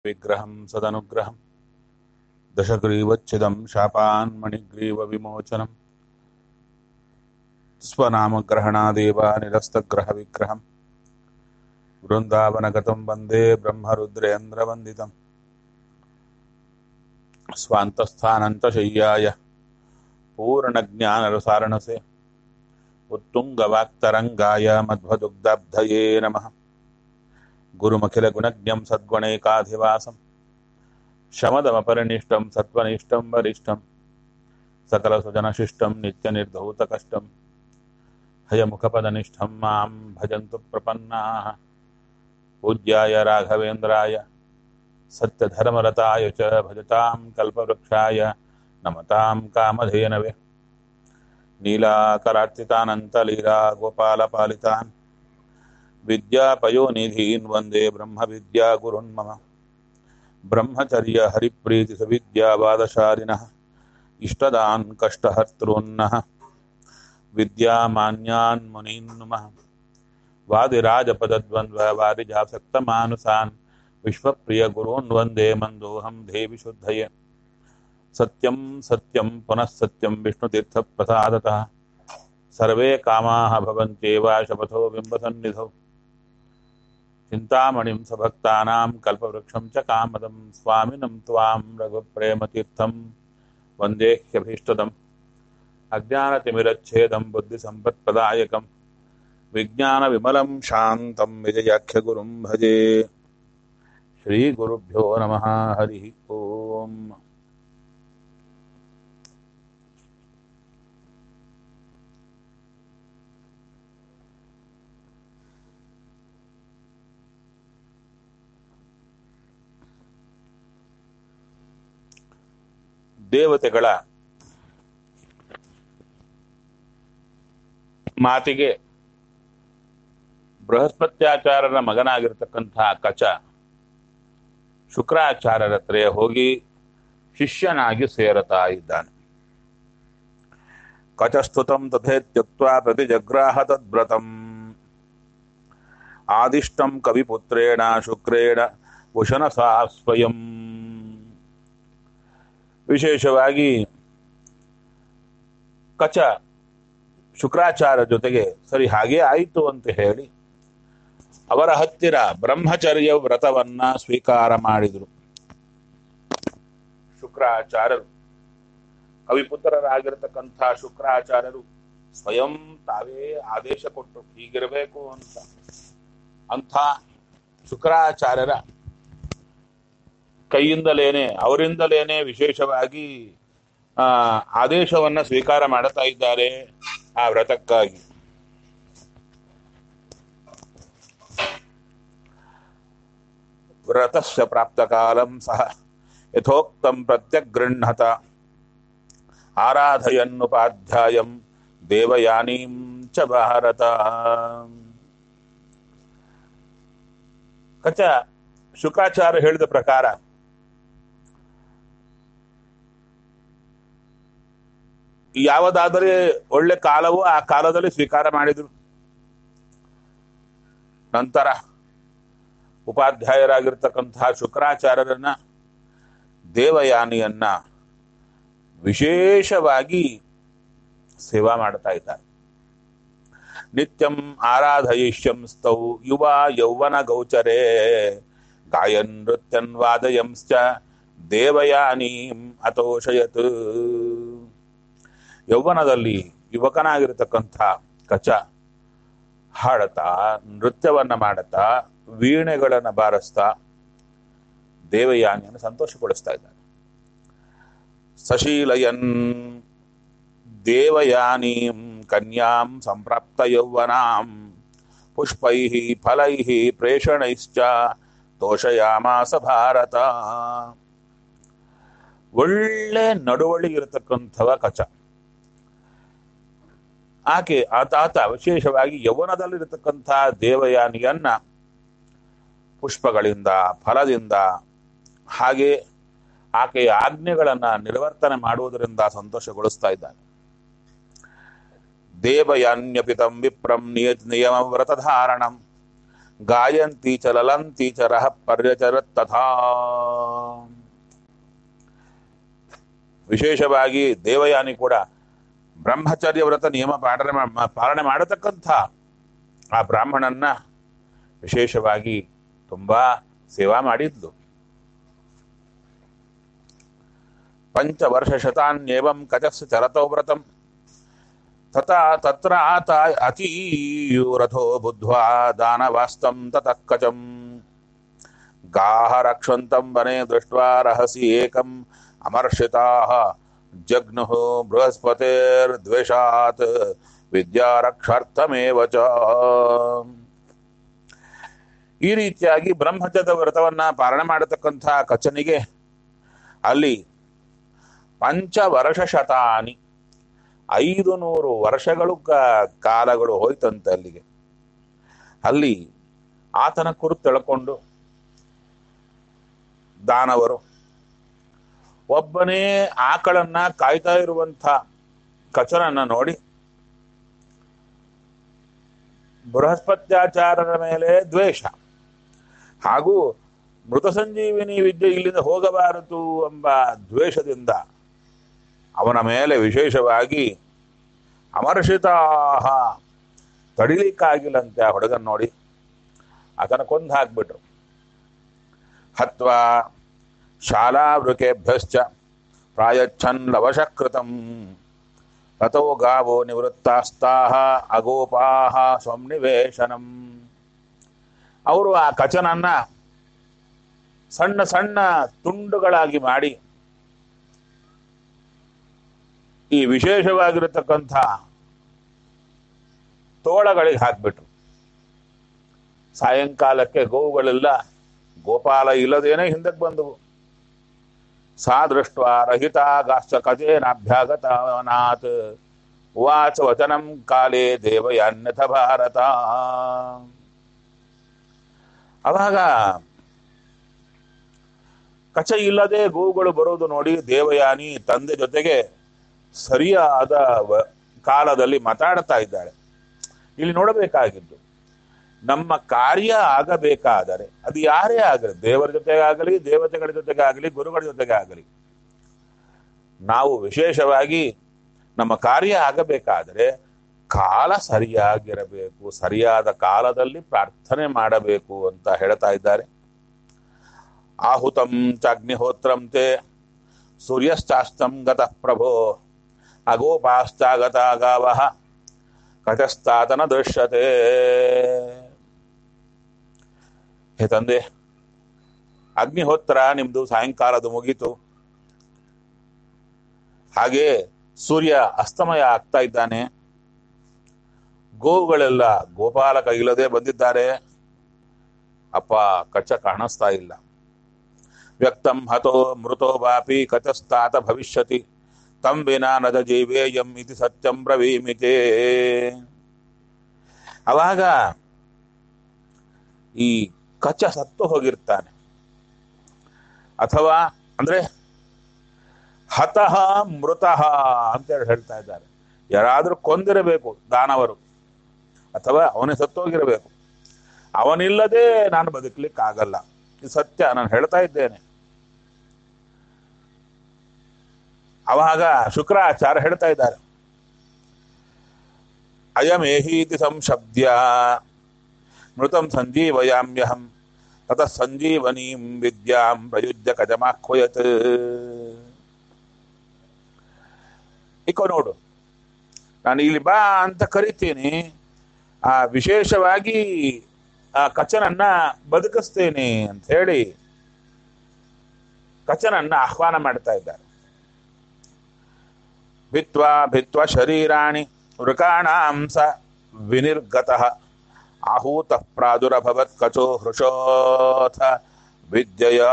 विग्रहं सदनुग्रहं दशग्रीवच्छिदं शापान्मणिग्रीवविमोचनं स्वनामग्रहणादेव निरस्तग्रहविग्रहं वृन्दावनगतं वन्दे ब्रह्मरुद्रेन्द्रवन्दितम् स्वान्तस्थानन्तशय्याय पूर्णज्ञानरसारणसे उत्तुङ्गवाक्तरङ्गाय मध्वदुग्धब्धये नमः गुरुमखिलगुणज्ञं सद्गुणैकाधिवासं शमदमपरिनिष्टं सत्त्वनिष्ठं वरिष्ठं सकलसुजनशिष्टं नित्यनिर्धौतकष्टं हयमुखपदनिष्ठं मां भजन्तु प्रपन्नाः पूज्याय राघवेन्द्राय सत्यधर्मरताय च भजतां कल्पवृक्षाय नमतां कामधेनवे नीलाकरार्चितानन्तलीला गोपालपालितान् विद्यापयोनिधीन् वन्दे ब्रह्मविद्यागुरुन् मम ब्रह्मचर्यहरिप्रीतिसविद्यावादशालिनः इष्टदान् कष्टहर्तॄन्नः विद्यामान्यान् मुनीन् नुमः वादिराजपदद्वन्द्ववारिजासक्तमानुसान् विश्वप्रियगुरून् वन्दे मन्दोऽहं देवि शुद्धये सत्यं सत्यं पुनः सत्यं विष्णुतीर्थप्रसादतः सर्वे कामाः भवन्त्येव शपथो बिम्बसन्निधौ चिन्तामणिं सभक्तानां कल्पवृक्षं च कामदं स्वामिनं त्वां रघुप्रेमतीर्थं वन्देह्यभीष्टदम् अज्ञानतिमिरच्छेदं बुद्धिसम्पत्प्रदायकं विज्ञानविमलं शान्तं विजयाख्यगुरुं भजे श्रीगुरुभ्यो नमः हरिः ओम् ದೇವತೆಗಳ ಮಾತಿಗೆ ಬೃಹಸ್ಪತ್ಯಾಚಾರ್ಯರ ಮಗನಾಗಿರ್ತಕ್ಕಂತಹ ಕಚ ಶುಕ್ರಾಚಾರ್ಯರ ಹತ್ರ ಹೋಗಿ ಶಿಷ್ಯನಾಗಿ ಸೇರತಾ ಇದ್ದಾನೆ ಕಚಸ್ತುತಂ ತಥೇತ್ಯಕ್ತ ಪ್ರತಿ ಜಗ್ರಾಹ ತದ್ವ್ರತಂ ಆದಿಷ್ಟಂ ಕವಿಪುತ್ರೇಣ ಶುಕ್ರೇಣ ಉಶನಸಾ ಸ್ವಯಂ ವಿಶೇಷವಾಗಿ ಕಚ ಶುಕ್ರಾಚಾರ್ಯ ಜೊತೆಗೆ ಸರಿ ಹಾಗೇ ಆಯಿತು ಅಂತ ಹೇಳಿ ಅವರ ಹತ್ತಿರ ಬ್ರಹ್ಮಚರ್ಯ ವ್ರತವನ್ನ ಸ್ವೀಕಾರ ಮಾಡಿದರು ಶುಕ್ರಾಚಾರ್ಯರು ಕವಿಪುತ್ರರಾಗಿರ್ತಕ್ಕಂಥ ಶುಕ್ರಾಚಾರ್ಯರು ಸ್ವಯಂ ತಾವೇ ಆದೇಶ ಕೊಟ್ಟರು ಹೀಗಿರಬೇಕು ಅಂತ ಅಂಥ ಶುಕ್ರಾಚಾರ್ಯರ ಕೈಯಿಂದಲೇನೆ ಅವರಿಂದಲೇನೆ ವಿಶೇಷವಾಗಿ ಆ ಆದೇಶವನ್ನ ಸ್ವೀಕಾರ ಮಾಡುತ್ತಾ ಇದ್ದಾರೆ ಆ ವ್ರತಕ್ಕಾಗಿ ವ್ರತಸ್ಯ ಪ್ರಾಪ್ತ ಕಾಲಂ ಸಹ ಯಥೋಕ್ತಂ ಪ್ರತ್ಯಗೃಹತ ಆರಾಧಯನ್ನುಪಾಧ್ಯಾಯಂ ದೇವಯಾನೀಂ ಚ ಭಾರತ ಕಚ ಶುಕಾಚಾರ್ಯ ಹೇಳಿದ ಪ್ರಕಾರ ಯಾವುದಾದರೆ ಒಳ್ಳೆ ಕಾಲವೋ ಆ ಕಾಲದಲ್ಲಿ ಸ್ವೀಕಾರ ಮಾಡಿದ್ರು ನಂತರ ಉಪಾಧ್ಯಾಯರಾಗಿರ್ತಕ್ಕಂತಹ ಶುಕ್ರಾಚಾರ್ಯರನ್ನ ದೇವಯಾನಿಯನ್ನ ವಿಶೇಷವಾಗಿ ಸೇವಾ ಮಾಡ್ತಾ ಇದ್ದಾರೆ ನಿತ್ಯಂ ಆರಾಧಯಿಷ್ಯಂ ಸ್ತೌ ಯುವ ಯೌವನ ಗೌಚರೇ ಗಾಯನ್ ನೃತ್ಯನ್ ವಾದಯಂಶ್ಚ ದೇವಯಾನೀಂ ಅತೋಷಯತ್ ಯೌವನದಲ್ಲಿ ಯುವಕನಾಗಿರತಕ್ಕಂಥ ಕಚ ಹಾಡತಾ ನೃತ್ಯವನ್ನ ಮಾಡತಾ ವೀಣೆಗಳನ್ನ ಬಾರಿಸ್ತಾ ದೇವಯಾನಿಯನ್ನು ಸಂತೋಷಗೊಳಿಸ್ತಾ ಇದ್ದಾನೆ ಸಶೀಲಯನ್ ದೇವಯಾನೀಂ ಕನ್ಯಾಂ ಸಂಪ್ರಾಪ್ತ ಯೌವನಾಂ ಪುಷ್ಪೈ ಫಲೈ ಪ್ರೇಷಣೈಶ್ಚ ತೋಷಯಾಮಾಸ ಭಾರತ ಒಳ್ಳೆ ನಡುವಳಿ ಇರತಕ್ಕಂಥವ ಕಚ ಆಕೆ ಆತ ಆತ ವಿಶೇಷವಾಗಿ ಯೌವನದಲ್ಲಿರತಕ್ಕಂಥ ದೇವಯಾನಿಯನ್ನ ಪುಷ್ಪಗಳಿಂದ ಫಲದಿಂದ ಹಾಗೆ ಆಕೆಯ ಆಜ್ಞೆಗಳನ್ನ ನಿರ್ವರ್ತನೆ ಮಾಡುವುದರಿಂದ ಸಂತೋಷಗೊಳಿಸ್ತಾ ಇದ್ದಾನೆ ದೇವಯಾನ್ಯಪಿತಂ ವಿಪ್ರಂ ನಿಯತ್ ನಿಯಮ ವ್ರತಧಾರಣಂ ಗಾಯಂತಿ ಚ ಲಲಂತಿ ಚ ರಹ ಪರ್ಯಚರತ್ ತಥಾ ವಿಶೇಷವಾಗಿ ದೇವಯಾನಿ ಕೂಡ ಬ್ರಹ್ಮಚರ್ಯ ವ್ರತ ನಿಯಮ ಪಾಲನೆ ಮಾ- ಪಾಲನೆ ಮಾಡತಕ್ಕಂಥ ಆ ಬ್ರಾಹ್ಮಣನ್ನ ವಿಶೇಷವಾಗಿ ತುಂಬಾ ಸೇವಾ ಮಾಡಿದ್ಲು ಪಂಚವರ್ಷ ಶತಾನ್ಯೇವಂ ಕಚಸ್ ಚರತೋ ವ್ರತಂ ತಥಾ ತತ್ರ ಆತ ಅತೀಯೂರಥೋ ಬುದ್ಧ್ವಾ ದಾನವಾಸ್ತಂ ತತಃ ಕಚಂ ಗಾಹ ರಕ್ಷಂತಂ ವನೆ ದೃಷ್ಟ್ವಾ ರಹಸಿ ಏಕಂ ಅಮರ್ಷಿತಾಃ ಜಗ್ನುಃ ಬೃಹಸ್ಪತಿರ್ದ್ವೇಷಾತ್ ವಿದ್ಯಾರಕ್ಷಾರ್ಥಮೇವ ಚ ಈ ರೀತಿಯಾಗಿ ಬ್ರಹ್ಮಚರ್ಯ ವ್ರತವನ್ನ ಪಾಲನೆ ಮಾಡತಕ್ಕಂಥ ಕಚನಿಗೆ ಅಲ್ಲಿ ಪಂಚವರ್ಷ ಶತಾನಿ ಐದು ನೂರು ವರ್ಷಗಳು ಕ- ಕಾಲಗಳು ಹೋಯ್ತಂತೆ ಅಲ್ಲಿಗೆ ಅಲ್ಲಿ ಆತನ ಕುರಿತು ತಿಳ್ಕೊಂಡು ದಾನವರು ಒಬ್ಬನೇ ಆಕಳನ್ನ ಕಾಯ್ತಾ ಇರುವಂಥ ಕಚನನ್ನ ನೋಡಿ ಬೃಹಸ್ಪತ್ಯಾಚಾರನ ಮೇಲೆ ದ್ವೇಷ ಹಾಗೂ ಮೃತ ಸಂಜೀವಿನಿ ವಿದ್ಯೆ ಇಲ್ಲಿಂದ ಹೋಗಬಾರದು ಎಂಬ ದ್ವೇಷದಿಂದ ಅವನ ಮೇಲೆ ವಿಶೇಷವಾಗಿ ಅಮರ್ಷಿತಾಹ ತಡಿಲಿಕ್ಕಾಗಿಲ್ಲಂತೆ ಆ ಹುಡುಗನ್ ನೋಡಿ ಆತನ ಕೊಂದು ಹಾಕ್ಬಿಟ್ರು ಹತ್ವಾ ಶಾಲಾವೃಕೆಭ್ಯಶ್ಚ ಪ್ರಾಯಚ್ಛನ್ ಲವಶಕೃತಂ ತಥೋ ಗಾವೋ ನಿವೃತ್ತಾಸ್ತಾಹ ಅಗೋಪಾಹ ಸಂನಿವೇಶನಂ ಅವರು ಆ ಕಚನನ್ನ ಸಣ್ಣ ಸಣ್ಣ ತುಂಡುಗಳಾಗಿ ಮಾಡಿ ಈ ವಿಶೇಷವಾಗಿರತಕ್ಕಂಥ ತೋಳಗಳಿಗೆ ಹಾಕ್ಬಿಟ್ರು ಸಾಯಂಕಾಲಕ್ಕೆ ಗೋವುಗಳೆಲ್ಲ ಗೋಪಾಲ ಇಲ್ಲದೇನೆ ಹಿಂದಕ್ಕೆ ಬಂದವು ಸಾ ದೃಷ್ಟ ರಹಿತಾಗಾಶ್ಚ ಕಥೇನಾಭ್ಯಾಗತನಾತ್ ಉವಾಚ ವಚನಂ ಕಾಲೇ ದೇವಯಾನ್ಯಥ ಭಾರತ ಅವಾಗ ಕಚ ಇಲ್ಲದೆ ಗೋವುಗಳು ಬರೋದು ನೋಡಿ ದೇವಯಾನಿ ತಂದೆ ಜೊತೆಗೆ ಸರಿಯಾದ ವ- ಕಾಲದಲ್ಲಿ ಮಾತಾಡ್ತಾ ಇದ್ದಾಳೆ ಇಲ್ಲಿ ನೋಡಬೇಕಾಗಿದ್ದು ನಮ್ಮ ಕಾರ್ಯ ಆಗಬೇಕಾದರೆ ಅದು ಯಾರೇ ಆಗಲಿ ದೇವರ ಜೊತೆಗಾಗಲಿ ದೇವತೆಗಳ ಜೊತೆಗಾಗಲಿ ಗುರುಗಳ ಜೊತೆಗಾಗಲಿ ನಾವು ವಿಶೇಷವಾಗಿ ನಮ್ಮ ಕಾರ್ಯ ಆಗಬೇಕಾದರೆ ಕಾಲ ಸರಿಯಾಗಿರಬೇಕು ಸರಿಯಾದ ಕಾಲದಲ್ಲಿ ಪ್ರಾರ್ಥನೆ ಮಾಡಬೇಕು ಅಂತ ಹೇಳ್ತಾ ಇದ್ದಾರೆ ಆಹುತಂ ಚಾಗ್ನಿಹೋತ್ರಂ ತೇ ಸೂರ್ಯಶ್ಚಾಸ್ತಂ ಗತಃ ಪ್ರಭೋ ಅಗೋಪಾಶ್ಚಾಗತ ಗಾವಃ ಕಚಸ್ತಾತನ ದೃಶ್ಯತೆ ಹೇ ತಂದೆ ಅಗ್ನಿಹೋತ್ರ ನಿಮ್ದು ಸಾಯಂಕಾಲದ ಮುಗೀತು ಹಾಗೆ ಸೂರ್ಯ ಅಸ್ತಮಯ ಆಗ್ತಾ ಇದ್ದಾನೆ ಗೋವುಗಳೆಲ್ಲ ಗೋಪಾಲಕ ಇಲ್ಲದೆ ಬಂದಿದ್ದಾರೆ ಅಪ್ಪ ಕಚ್ಚ ಕಾಣಿಸ್ತಾ ಇಲ್ಲ ವ್ಯಕ್ತಂ ಹತೋ ಮೃತೋ ವಾಪಿ ಕಚಸ್ತಾತ ಭವಿಷ್ಯತಿ ತಂ ವಿನಾ ನದ ಜೀವೇಯಂ ಇತಿ ಸತ್ಯಂ ಬ್ರವೀಮಿತೇ ಅವಾಗ ಈ ಕಚ್ಚ ಸತ್ತು ಹೋಗಿರ್ತಾನೆ ಅಥವಾ ಅಂದ್ರೆ ಹತಃ ಮೃತಃ ಅಂತ ಹೇಳಿ ಹೇಳ್ತಾ ಇದ್ದಾರೆ ಯಾರಾದ್ರೂ ಕೊಂದಿರಬೇಕು ದಾನವರು ಅಥವಾ ಅವನೇ ಸತ್ತೋಗಿರಬೇಕು ಅವನಿಲ್ಲದೆ ನಾನು ಬದುಕಲಿಕ್ಕೆ ಆಗಲ್ಲ ಇದು ಸತ್ಯ ನಾನು ಹೇಳ್ತಾ ಇದ್ದೇನೆ ಅವಾಗ ಶುಕ್ರಾಚಾರ್ಯ ಹೇಳ್ತಾ ಇದ್ದಾರೆ ಅಯಮೇಹೀತಿ ಸಂಶಬ್ದ್ಯ ಮೃತಂ ಸಂಜೀವಯಾಮ್ಯಹಂ ತತ ಸಂಜೀವನೀಂ ವಿದ್ಯಾಂ ಪ್ರಯುಜ್ಯ ಕಜಮಾಹ್ವಯತ್ ಇಕೋ ನೋಡು ನಾನು ಇಲ್ಲಿ ಬಾ ಅಂತ ಕರಿತೀನಿ ಆ ವಿಶೇಷವಾಗಿ ಆ ಕಚನನ್ನ ಬದುಕಿಸ್ತೇನೆ ಅಂತ ಹೇಳಿ ಕಚನನ್ನ ಆಹ್ವಾನ ಮಾಡ್ತಾ ಇದ್ದಾರೆ ಭಿತ್ವಾ ಭಿತ್ವ ಶರೀರಾಣಿ ವೃಕಾಣಾಂ ಸ ವಿನಿರ್ಗತಃ ಆಹೂತ ಪ್ರಾದುರಭವತ್ ಕಚೋ ಹೃಷೋಥ ವಿದ್ಯೆಯ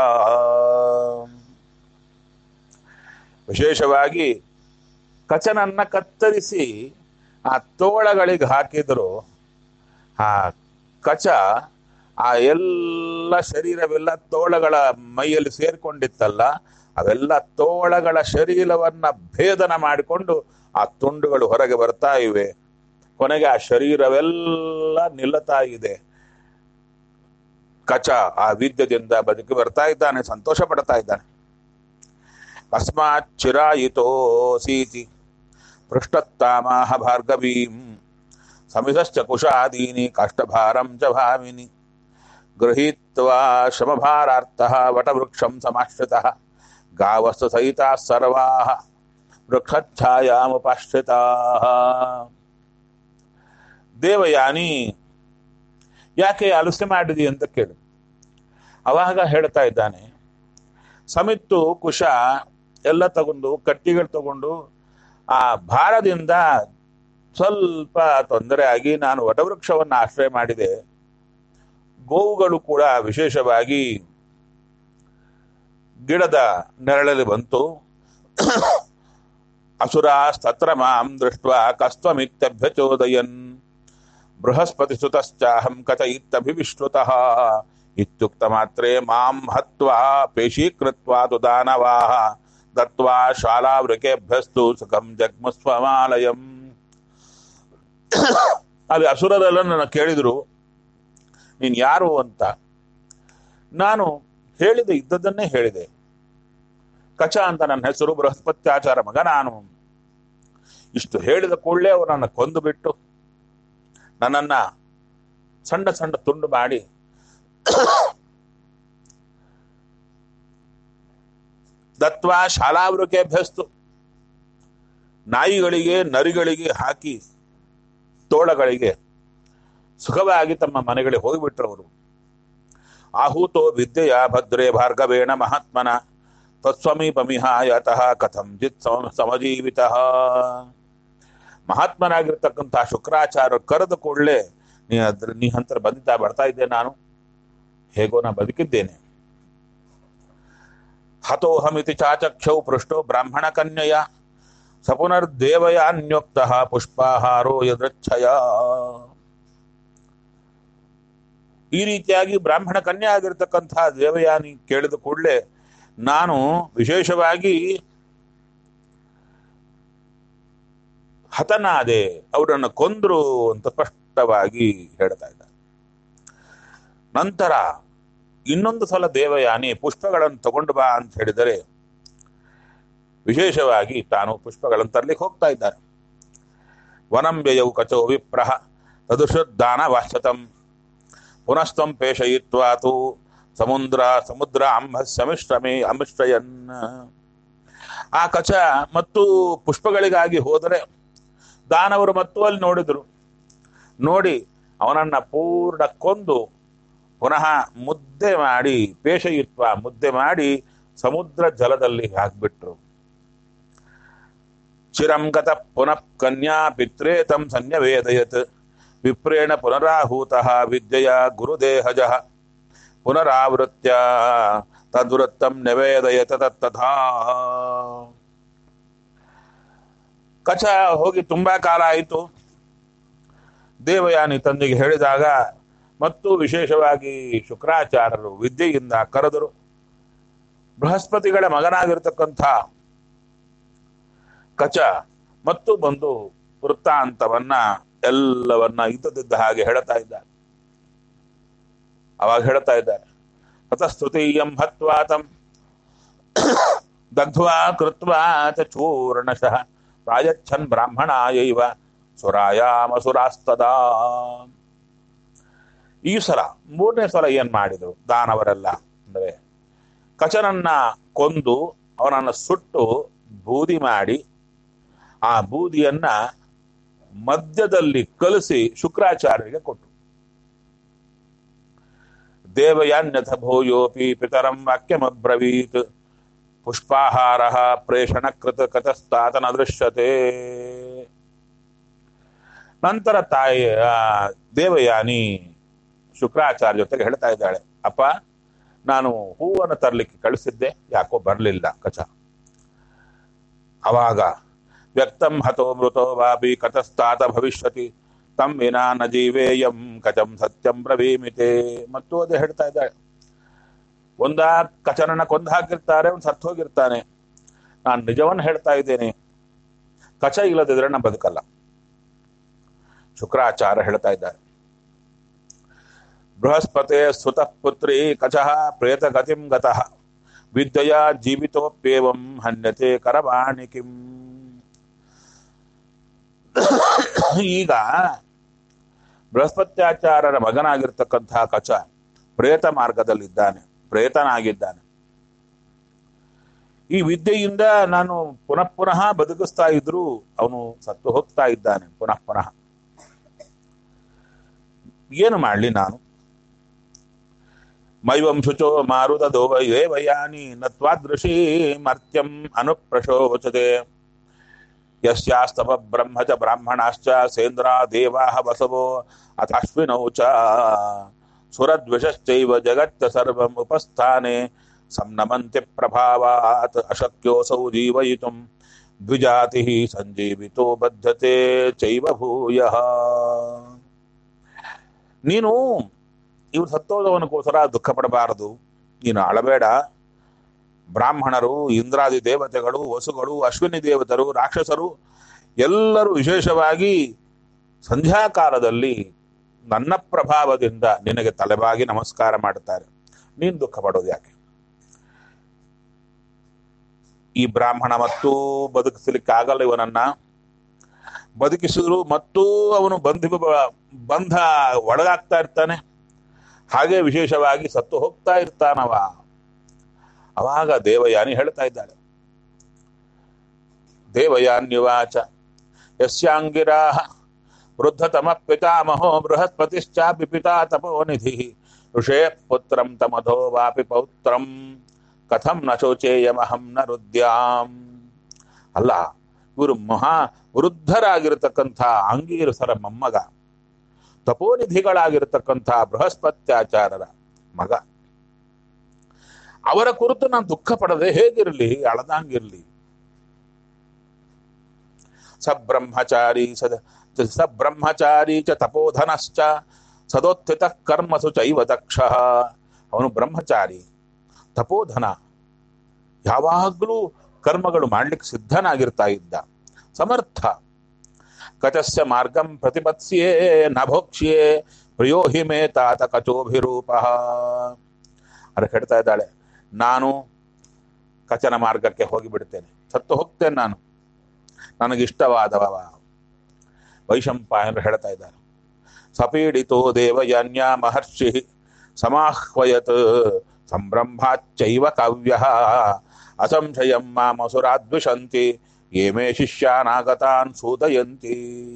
ವಿಶೇಷವಾಗಿ ಕಚನನ್ನ ಕತ್ತರಿಸಿ ಆ ತೋಳಗಳಿಗೆ ಹಾಕಿದ್ರು ಆ ಕಚ ಆ ಎಲ್ಲ ಶರೀರವೆಲ್ಲ ತೋಳಗಳ ಮೈಯಲ್ಲಿ ಸೇರ್ಕೊಂಡಿತ್ತಲ್ಲ ಅವೆಲ್ಲ ತೋಳಗಳ ಶರೀರವನ್ನ ಭೇದನ ಮಾಡಿಕೊಂಡು ಆ ತುಂಡುಗಳು ಹೊರಗೆ ಬರ್ತಾ ಇವೆ ಕೊನೆಗೆ ಆ ಶರೀರವೆಲ್ಲ ನಿಲ್ಲತಾ ಇದೆ ಕಚ ಆ ವಿದ್ಯದಿಂದ ಬದುಕಿ ಬರ್ತಾ ಇದ್ದಾನೆ ಸಂತೋಷ ಪಡ್ತಾ ಇದ್ದಾನೆ ಕಸ್ಮಾತ್ ಚಿರಾಯಿತೋಸೀತಿ ಪೃಷ್ಟತ್ತಾಮಾಹ ಭಾರ್ಗವೀಂ ಸಮಿತಶ್ಚ ಕುಶಾದೀನಿ ಕಷ್ಟಭಾರಂ ಚ ಭಾಮಿನಿ ಗೃಹೀತ್ವಾ ಶ್ರಮಭಾರಾರ್ಥಃ ವಟವೃಕ್ಷಂ ಸಮಾಶ್ರಿತಃ ಗಾವಸ್ತು ಸಹಿತಾಃ ಸರ್ವಾಃ ವೃಕ್ಷಛಾಯಾಮುಪಾಶ್ರಿತಾಃ ದೇವಯಾನಿ ಯಾಕೆ ಆಲೋಚನೆ ಮಾಡಿದಿ ಅಂತ ಕೇಳು ಅವಾಗ ಹೇಳ್ತಾ ಇದ್ದಾನೆ ಸಮಿತ್ತು ಕುಶ ಎಲ್ಲ ತಗೊಂಡು ಕಟ್ಟಿಗಳು ತಗೊಂಡು ಆ ಭಾರದಿಂದ ಸ್ವಲ್ಪ ತೊಂದರೆ ಆಗಿ ನಾನು ವಟವೃಕ್ಷವನ್ನು ಆಶ್ರಯ ಮಾಡಿದೆ ಗೋವುಗಳು ಕೂಡ ವಿಶೇಷವಾಗಿ ಗಿಡದ ನೆರಳಲ್ಲಿ ಬಂತು ಅಸುರಾಸ್ತತ್ರ ಮಾಂ ದೃಷ್ಟ ಕಸ್ತ್ವಮಿತ್ಯಭ್ಯಚೋದಯನ್ ಬೃಹಸ್ಪತಿ ಸುತಶ್ಚಾಹಂ ಕಥಯಿತ್ತಭಿವಿಶ್ರುತಃ ಇತ್ಯುಕ್ತ ಮಾತ್ರೇ ಮಾಂ ಹತ್ವಾ ಪೇಶೀಕೃತ್ವಾ ತು ದಾನವಾಹ ದತ್ವಾ ಶಾಲಾವೃಕೆಭ್ಯಸ್ತು ಸುಖಂ ಜಗ್ಮಸ್ವಮಾಲಯಂ ಅಲ್ಲಿ ಅಸುರರೆಲ್ಲ ನನ್ನ ಕೇಳಿದ್ರು ನೀನ್ ಯಾರು ಅಂತ ನಾನು ಹೇಳಿದೆ ಇದ್ದದ್ದನ್ನೇ ಹೇಳಿದೆ ಕಚ ಅಂತ ನನ್ನ ಹೆಸರು ಬೃಹಸ್ಪತ್ಯಾಚಾರ ಮಗ ನಾನು ಇಷ್ಟು ಹೇಳಿದ ಕೂಡಲೇ ಅವರು ನನ್ನ ಕೊಂದು ಬಿಟ್ಟು ನನ್ನನ್ನ ಸಣ್ಣ ಸಣ್ಣ ತುಂಡು ಮಾಡಿ ದತ್ವಾ ಶಾಲಾವೃಕೆ ಅಭ್ಯಸ್ತು ನಾಯಿಗಳಿಗೆ ನರಿಗಳಿಗೆ ಹಾಕಿ ತೋಳಗಳಿಗೆ ಸುಖವಾಗಿ ತಮ್ಮ ಮನೆಗಳಿಗೆ ಹೋಗಿಬಿಟ್ರು ಅವರು ಆಹೂತೋ ವಿದ್ಯೆಯ ಭದ್ರೇ ಭಾರ್ಗವೇಣ ಮಹಾತ್ಮನ ತತ್ಸ್ವಮೀಪಮಿಹಾಯತಃ ಕಥಂ ಜಿತ್ ಸಮ ಸಮಜೀವಿತ ಮಹಾತ್ಮನಾಗಿರ್ತಕ್ಕಂಥ ಶುಕ್ರಾಚಾರ್ಯ ಕರೆದ ಕೂಡಲೇ ನೀ ಅದ್ರ ನೀ ಹಂತರ ಬಂದಿದ್ದ ಬರ್ತಾ ಇದ್ದೆ ನಾನು ಹೇಗೋ ನಾ ಬದುಕಿದ್ದೇನೆ ಹತೋಹಮಿತಿ ಚಾಚಕ್ಷೌ ಪೃಷ್ಟೋ ಬ್ರಾಹ್ಮಣ ಕನ್ಯಯ ಸಪುನರ್ದೇವಯಾನ್ಯೋಕ್ತ ಪುಷ್ಪಾಹಾರೋ ಯದೃಚ್ಛಯ ಈ ರೀತಿಯಾಗಿ ಬ್ರಾಹ್ಮಣ ಕನ್ಯೆ ಆಗಿರ್ತಕ್ಕಂಥ ದೇವಯಾನಿ ಕೇಳಿದ ಕೂಡಲೇ ನಾನು ವಿಶೇಷವಾಗಿ ಹತನಾದೆ ಅವರನ್ನು ಕೊಂದ್ರು ಅಂತ ಸ್ಪಷ್ಟವಾಗಿ ಹೇಳ್ತಾ ಇದ್ದಾರೆ ನಂತರ ಇನ್ನೊಂದು ಸಲ ದೇವಯಾನಿ ಪುಷ್ಪಗಳನ್ನು ತಗೊಂಡು ಬಾ ಅಂತ ಹೇಳಿದರೆ ವಿಶೇಷವಾಗಿ ತಾನು ಪುಷ್ಪಗಳನ್ನು ತರಲಿಕ್ಕೆ ಹೋಗ್ತಾ ಇದ್ದಾನೆ ವನಂಬ್ಯಯೌ ಕಚೋ ವಿಪ್ರಹ ತದುಷುದ್ದಾನ ವಾಶ್ಯತಂ ಪುನಸ್ತಂ ಪೇಷಯಿತ್ವಾ ತು ಸಮುದ್ರ ಸಮುದ್ರ ಅಂಬ ಸಮಿಶ್ರಮೇ ಅಮಿಶ್ರಯನ್ ಆ ಕಚ ಮತ್ತು ಪುಷ್ಪಗಳಿಗಾಗಿ ಹೋದರೆ ದಾನವರು ಮತ್ತು ಅಲ್ಲಿ ನೋಡಿದ್ರು ನೋಡಿ ಅವನನ್ನ ಪೂರ್ಣ ಕೊಂದು ಪುನಃ ಮುದ್ದೆ ಮಾಡಿ ಪೇಷಯಿತ್ವ ಮುದ್ದೆ ಮಾಡಿ ಸಮುದ್ರ ಜಲದಲ್ಲಿ ಹಾಕ್ಬಿಟ್ರು ಚಿರಂ ಗತ ಪುನಃ ಕನ್ಯಾ ಪಿತ್ರೇ ತಂ ಸನ್ಯವೇದಯತ್ ವಿಪ್ರೇಣ ಪುನರಾಹೂತ ವಿದ್ಯೆಯ ಗುರುದೇಹಜ ಪುನರಾವೃತ್ಯ ತದ್ವೃತ್ತಂ ನಿವೇದಯತ ತತ್ತಥಾ ಕಚ ಹೋಗಿ ತುಂಬಾ ಕಾಲ ಆಯಿತು ದೇವಯಾನಿ ತಂದೆಗೆ ಹೇಳಿದಾಗ ಮತ್ತು ವಿಶೇಷವಾಗಿ ಶುಕ್ರಾಚಾರ್ಯರು ವಿದ್ಯೆಯಿಂದ ಕರೆದರು ಬೃಹಸ್ಪತಿಗಳ ಮಗನಾಗಿರ್ತಕ್ಕಂಥ ಕಚ ಮತ್ತು ಬಂದು ವೃತ್ತಾಂತವನ್ನ ಎಲ್ಲವನ್ನ ಇದ್ದದಿದ್ದ ಹಾಗೆ ಹೇಳ್ತಾ ಇದ್ದಾರೆ ಅವಾಗ ಹೇಳ್ತಾ ಇದ್ದಾರೆ ತತಸ್ತುತೀಯಂ ಹತ್ವಾತಂ ದಗ್ಧ್ವಾ ಕೃತ್ವಾ ಚ ಚೂರ್ಣಶಃ ಪ್ರಾಯಚ್ಛನ್ ಬ್ರಾಹ್ಮಣಾಯೈವ ಸುರಾಯಾಮಸುರಾಸ್ತದಾ ಈ ಸಲ ಮೂರನೇ ಸಲ ಏನ್ ಮಾಡಿದ್ರು ದಾನವರೆಲ್ಲ ಅಂದ್ರೆ ಕಚನನ್ನ ಕೊಂದು ಅವನನ್ನ ಸುಟ್ಟು ಬೂದಿ ಮಾಡಿ ಆ ಬೂದಿಯನ್ನ ಮಧ್ಯದಲ್ಲಿ ಕಲಸಿ ಶುಕ್ರಾಚಾರ್ಯರಿಗೆ ಕೊಟ್ಟು ದೇವಯಾನ್ಯಥ ಭೂಯೋಪಿ ಪಿತರಂ ವಾಕ್ಯಮಬ್ರವೀತ್ ಪುಷ್ಪಾಹಾರ ಪ್ರೇಷಣ ಕೃತ ಕತಸ್ತಾತನ ದೃಶ್ಯತೆ ನಂತರ ತಾಯಿ ಆ, ದೇವಯಾನಿ ಶುಕ್ರಾಚಾರ್ಯ ಜೊತೆಗೆ ಹೇಳ್ತಾ ಇದ್ದಾಳೆ ಅಪ್ಪ ನಾನು ಹೂವನ್ನು ತರಲಿಕ್ಕೆ ಕಳಿಸಿದ್ದೆ ಯಾಕೋ ಬರಲಿಲ್ಲ ಕಚ ಅವಾಗ ವ್ಯಕ್ತಂ ಹತೋ ಮೃತೋ ವಾಪಿ ಕತಸ್ತಾತ ಭವಿಷ್ಯತಿ ತಂ ವಿನಾ ನ ಜೀವೇಯಂ ಕಚಂ ಸತ್ಯಂ ಬ್ರವೀಮಿತೆ ಮತ್ತು ಅದೇ ಹೇಳ್ತಾ ಇದ್ದಾಳೆ ಒಂದ ಕಚನನ್ನ ಕೊಂದು ಹಾಕಿರ್ತಾರೆ ಅವ್ನು ಸತ್ತು ಹೋಗಿರ್ತಾನೆ ನಾನು ನಿಜವನ್ನು ಹೇಳ್ತಾ ಇದ್ದೇನೆ ಕಚ ಇಲ್ಲದಿದ್ರೆ ನಾನು ಬದುಕಲ್ಲ ಶುಕ್ರಾಚಾರ್ಯ ಹೇಳ್ತಾ ಇದ್ದಾರೆ ಬೃಹಸ್ಪತೆ ಸ್ತುತಃ ಪುತ್ರಿ ಕಚಃ ಪ್ರೇತಗತಿಂ ಗತಃ ವಿದ್ಯೆಯ ಜೀವಿತೋಪ್ಯೇವಂ ಹನ್ಯತೆ ಕರವಾಣಿ ಕಿಂ ಈಗ ಬೃಹಸ್ಪತ್ಯಾಚಾರ್ಯರ ಮಗನಾಗಿರ್ತಕ್ಕಂತಹ ಕಚ ಪ್ರೇತ ಮಾರ್ಗದಲ್ಲಿದ್ದಾನೆ ಪ್ರೇತನಾಗಿದ್ದಾನೆ ಈ ವಿದ್ಯೆಯಿಂದ ನಾನು ಪುನಃ ಪುನಃ ಬದುಕಿಸ್ತಾ ಇದ್ರು ಅವನು ಸತ್ತು ಹೋಗ್ತಾ ಇದ್ದಾನೆ ಪುನಃ ಪುನಃ ಏನು ಮಾಡಲಿ ನಾನು ಮೈವಂ ಶುಚೋ ಮಾರುತ ದೋವಯೇ ವಯಾನಿ ನತ್ವಾದೃಶಿ ಮರ್ತ್ಯಂ ಅನುಪ್ರಶೋಚತೆ ಯಸ್ಯಾಸ್ತವ ಬ್ರಹ್ಮ ಚ ಬ್ರಾಹ್ಮಣಾಶ್ಚ ಸೇಂದ್ರ ದೇವಾ ವಸವೋ ಅಥಾಶ್ವಿನೌ ಚ ಸುರದ್ವಿಷಶ್ಚೈವ ಜಗಚ್ಚ ಸರ್ವಂ ಉಪಸ್ಥಾನೆ ಸಂನಮಂತಿ ಪ್ರಭಾವಾತ್ ಅಶಕ್ಯೋಸೌ ಜೀವಯಿತುಂ ದ್ವಿಜಾತಿ ಸಂಜೀವಿತೋ ಬದ್ಧತೆ ಚೈವ ಭೂಯಃ ನೀನು ಇವ್ರು ಸತ್ತೋದವನಿಗೋಸ್ಕರ ದುಃಖ ಪಡಬಾರದು ನೀನು ಅಳಬೇಡ ಬ್ರಾಹ್ಮಣರು ಇಂದ್ರಾದಿ ದೇವತೆಗಳು ವಸುಗಳು ಅಶ್ವಿನಿ ದೇವತರು ರಾಕ್ಷಸರು ಎಲ್ಲರೂ ವಿಶೇಷವಾಗಿ ಸಂಧ್ಯಾಕಾಲದಲ್ಲಿ ನನ್ನ ಪ್ರಭಾವದಿಂದ ನಿನಗೆ ತಲೆಬಾಗಿ ನಮಸ್ಕಾರ ಮಾಡುತ್ತಾರೆ ನೀನು ದುಃಖ ಪಡೋದು ಯಾಕೆ ಈ ಬ್ರಾಹ್ಮಣ ಮತ್ತೂ ಬದುಕಿಸಲಿಕ್ಕೆ ಆಗಲ್ಲ ಇವನನ್ನ ಬದುಕಿಸಿದ್ರು ಮತ್ತೂ ಅವನು ಬಂಧಿ ಬಂಧ ಒಳಗಾಗ್ತಾ ಇರ್ತಾನೆ ಹಾಗೆ ವಿಶೇಷವಾಗಿ ಸತ್ತು ಹೋಗ್ತಾ ಇರ್ತಾನವ ಅವಾಗ ದೇವಯಾನಿ ಹೇಳ್ತಾ ಇದ್ದಾಳೆ ದೇವಯಾನ್ಯುವಾಚ ಯಸ್ಯಾಂಗಿರಾ ವೃದ್ಧತಮ ಪಿತಾಮಹೋ ಬೃಹಸ್ಪತಿಶ್ಚಾಪಿ ಪಿತಾ ತಪೋನಿಧಿ ಋಷೇ ಪುತ್ರಂ ತಮಧೋ ವಾಪಿ ಪೌತ್ರಂ ಕಥಂ ನ ಶೋಚೇಯಮಹಂ ನ ರುದ್ಯಾಂ ಅಲ್ಲ ಇವರು ಮಹಾ ವೃದ್ಧರಾಗಿರತಕ್ಕಂಥ ಅಂಗೀರಸರ ಮೊಮ್ಮಗ ತಪೋನಿಧಿಗಳಾಗಿರತಕ್ಕಂಥ ಬೃಹಸ್ಪತ್ಯಾಚಾರರ ಮಗ ಅವರ ಕುರಿತು ನಾನು ದುಃಖ ಪಡದೆ ಹೇಗಿರಲಿ ಅಳದಂಗಿರ್ಲಿ ಸಬ್ರಹ್ಮಚಾರಿ ಸದ ಸಬ್ರಹ್ಮಚಾರಿ ಚ ತಪೋಧನಶ್ಚ ಸದೋತ್ಥಿತ ಕರ್ಮಸು ಚೈವ ದಕ್ಷ ಅವನು ಬ್ರಹ್ಮಚಾರಿ ತಪೋಧನ ಯಾವಾಗಲೂ ಕರ್ಮಗಳು ಮಾಡ್ಲಿಕ್ಕೆ ಸಿದ್ಧನಾಗಿರ್ತಾ ಇದ್ದ ಸಮರ್ಥ ಕಚಸ್ಯ ಮಾರ್ಗಂ ಪ್ರತಿಪತ್ಸ್ಯೇ ನಭೋಕ್ಷ್ಯೇ ಪ್ರಿಯೋ ಹಿ ಮೇ ತಾತ ಕಚೋಭಿರೂಪ ಅದಕ್ಕೆ ಹೇಳ್ತಾ ಇದ್ದಾಳೆ ನಾನು ಕಚನ ಮಾರ್ಗಕ್ಕೆ ಹೋಗಿಬಿಡ್ತೇನೆ ಸತ್ತು ಹೋಗ್ತೇನೆ ನಾನು ನನಗಿಷ್ಟವಾದವ ವೈಶಂಪಾಯನರು ಹೇಳ್ತಾ ಇದ್ದಾರೆ ಸಪೀಡಿತೋ ದೇವಯಾನ್ಯ ಮಹರ್ಷಿ ಸಮಾಹ್ವಯತ್ ಸಂಭ್ರಂಭಾಚ್ಚೈವ ಕಾವ್ಯ ಅಸಂಶಯಂ ಮಾಮಸುರಾದ್ವಿಷಂತಿ ಏಮೇ ಶಿಷ್ಯಾನಾಗತಾನ್ ಸೂದಯಂತಿ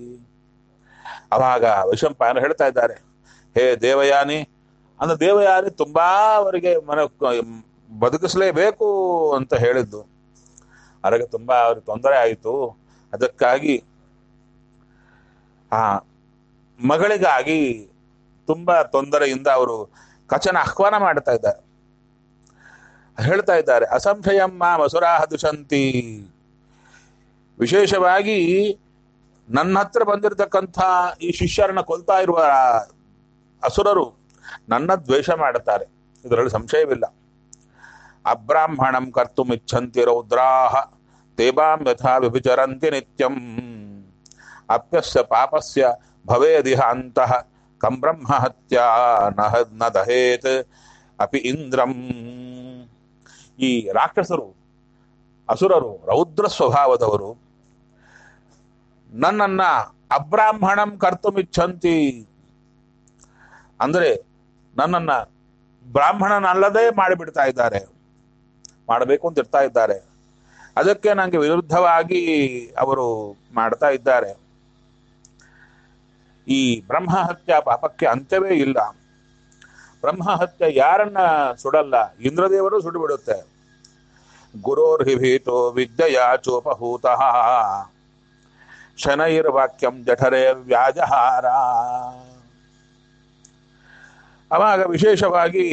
ಅವಾಗ ವೈಶಂಪಾಯನ ಹೇಳ್ತಾ ಇದ್ದಾರೆ ಹೇ ದೇವಯಾನಿ ಅಂದ್ರೆ ದೇವಯಾನಿ ತುಂಬಾ ಅವರಿಗೆ ಮನ ಬದುಕಿಸಲೇಬೇಕು ಅಂತ ಹೇಳಿದ್ದು ಅವರಿಗೆ ತುಂಬಾ ಅವ್ರಿಗೆ ತೊಂದರೆ ಆಯಿತು ಅದಕ್ಕಾಗಿ ಆ ಮಗಳಿಗಾಗಿ ತುಂಬಾ ತೊಂದರೆಯಿಂದ ಅವರು ಕಚನ ಆಹ್ವಾನ ಮಾಡ್ತಾ ಇದ್ದಾರೆ ಹೇಳ್ತಾ ಇದ್ದಾರೆ ಅಸಂಶಯಮ್ಮ ಮಸುರಾಹ ದುಷಂತಿ ವಿಶೇಷವಾಗಿ ನನ್ನ ಹತ್ರ ಬಂದಿರತಕ್ಕಂಥ ಈ ಶಿಷ್ಯರನ್ನ ಕೊಲ್ತಾ ಇರುವ ಅಸುರರು ನನ್ನ ದ್ವೇಷ ಮಾಡುತ್ತಾರೆ ಇದರಲ್ಲಿ ಸಂಶಯವಿಲ್ಲ ಅಬ್ರಾಹ್ಮಣಂ ಕರ್ತುಂ ಇಚ್ಛಂತಿ ರೌದ್ರಾಹ ತೇಬಾಂ ಯಥಾ ವಿಭಿಚರಂತಿ ನಿತ್ಯಂ ಅಪ್ಯಸ್ಯ ಪಾಪಸ್ಯ ಭವೇದಿಹ ಅಂತಃ ಕಂ ಬ್ರಹ್ಮ ಹತ್ಯಾ ನಹ ನ ದಹೇತ್ ಅಪಿ ಇಂದ್ರಂ ಈ ರಾಕ್ಷಸರು ಅಸುರರು ರೌದ್ರ ಸ್ವಭಾವದವರು ನನ್ನನ್ನ ಅಬ್ರಾಹ್ಮಣಂ ಕರ್ತುಮಿಚ್ಛಂತಿ ಅಂದ್ರೆ ನನ್ನನ್ನ ಬ್ರಾಹ್ಮಣನಲ್ಲದೆ ಮಾಡಿಬಿಡ್ತಾ ಇದ್ದಾರೆ ಮಾಡಬೇಕು ಅಂತ ಇರ್ತಾ ಇದ್ದಾರೆ ಅದಕ್ಕೆ ನನಗೆ ವಿರುದ್ಧವಾಗಿ ಅವರು ಮಾಡ್ತಾ ಇದ್ದಾರೆ ಈ ಬ್ರಹ್ಮಹತ್ಯ ಪಾಪಕ್ಕೆ ಅಂತ್ಯವೇ ಇಲ್ಲ ಬ್ರಹ್ಮಹತ್ಯ ಯಾರನ್ನ ಸುಡಲ್ಲ ಇಂದ್ರದೇವರು ಸುಡುಬಿಡುತ್ತೆ ಗುರೋರ್ಹಿಭೀತೋ ವಿದ್ಯೆಯ ಚೋಪಹೂತಃ ಶನೈರ್ವಾಕ್ಯಂ ಜಠರೇ ವ್ಯಾಜಹಾರ ಅವಾಗ ವಿಶೇಷವಾಗಿ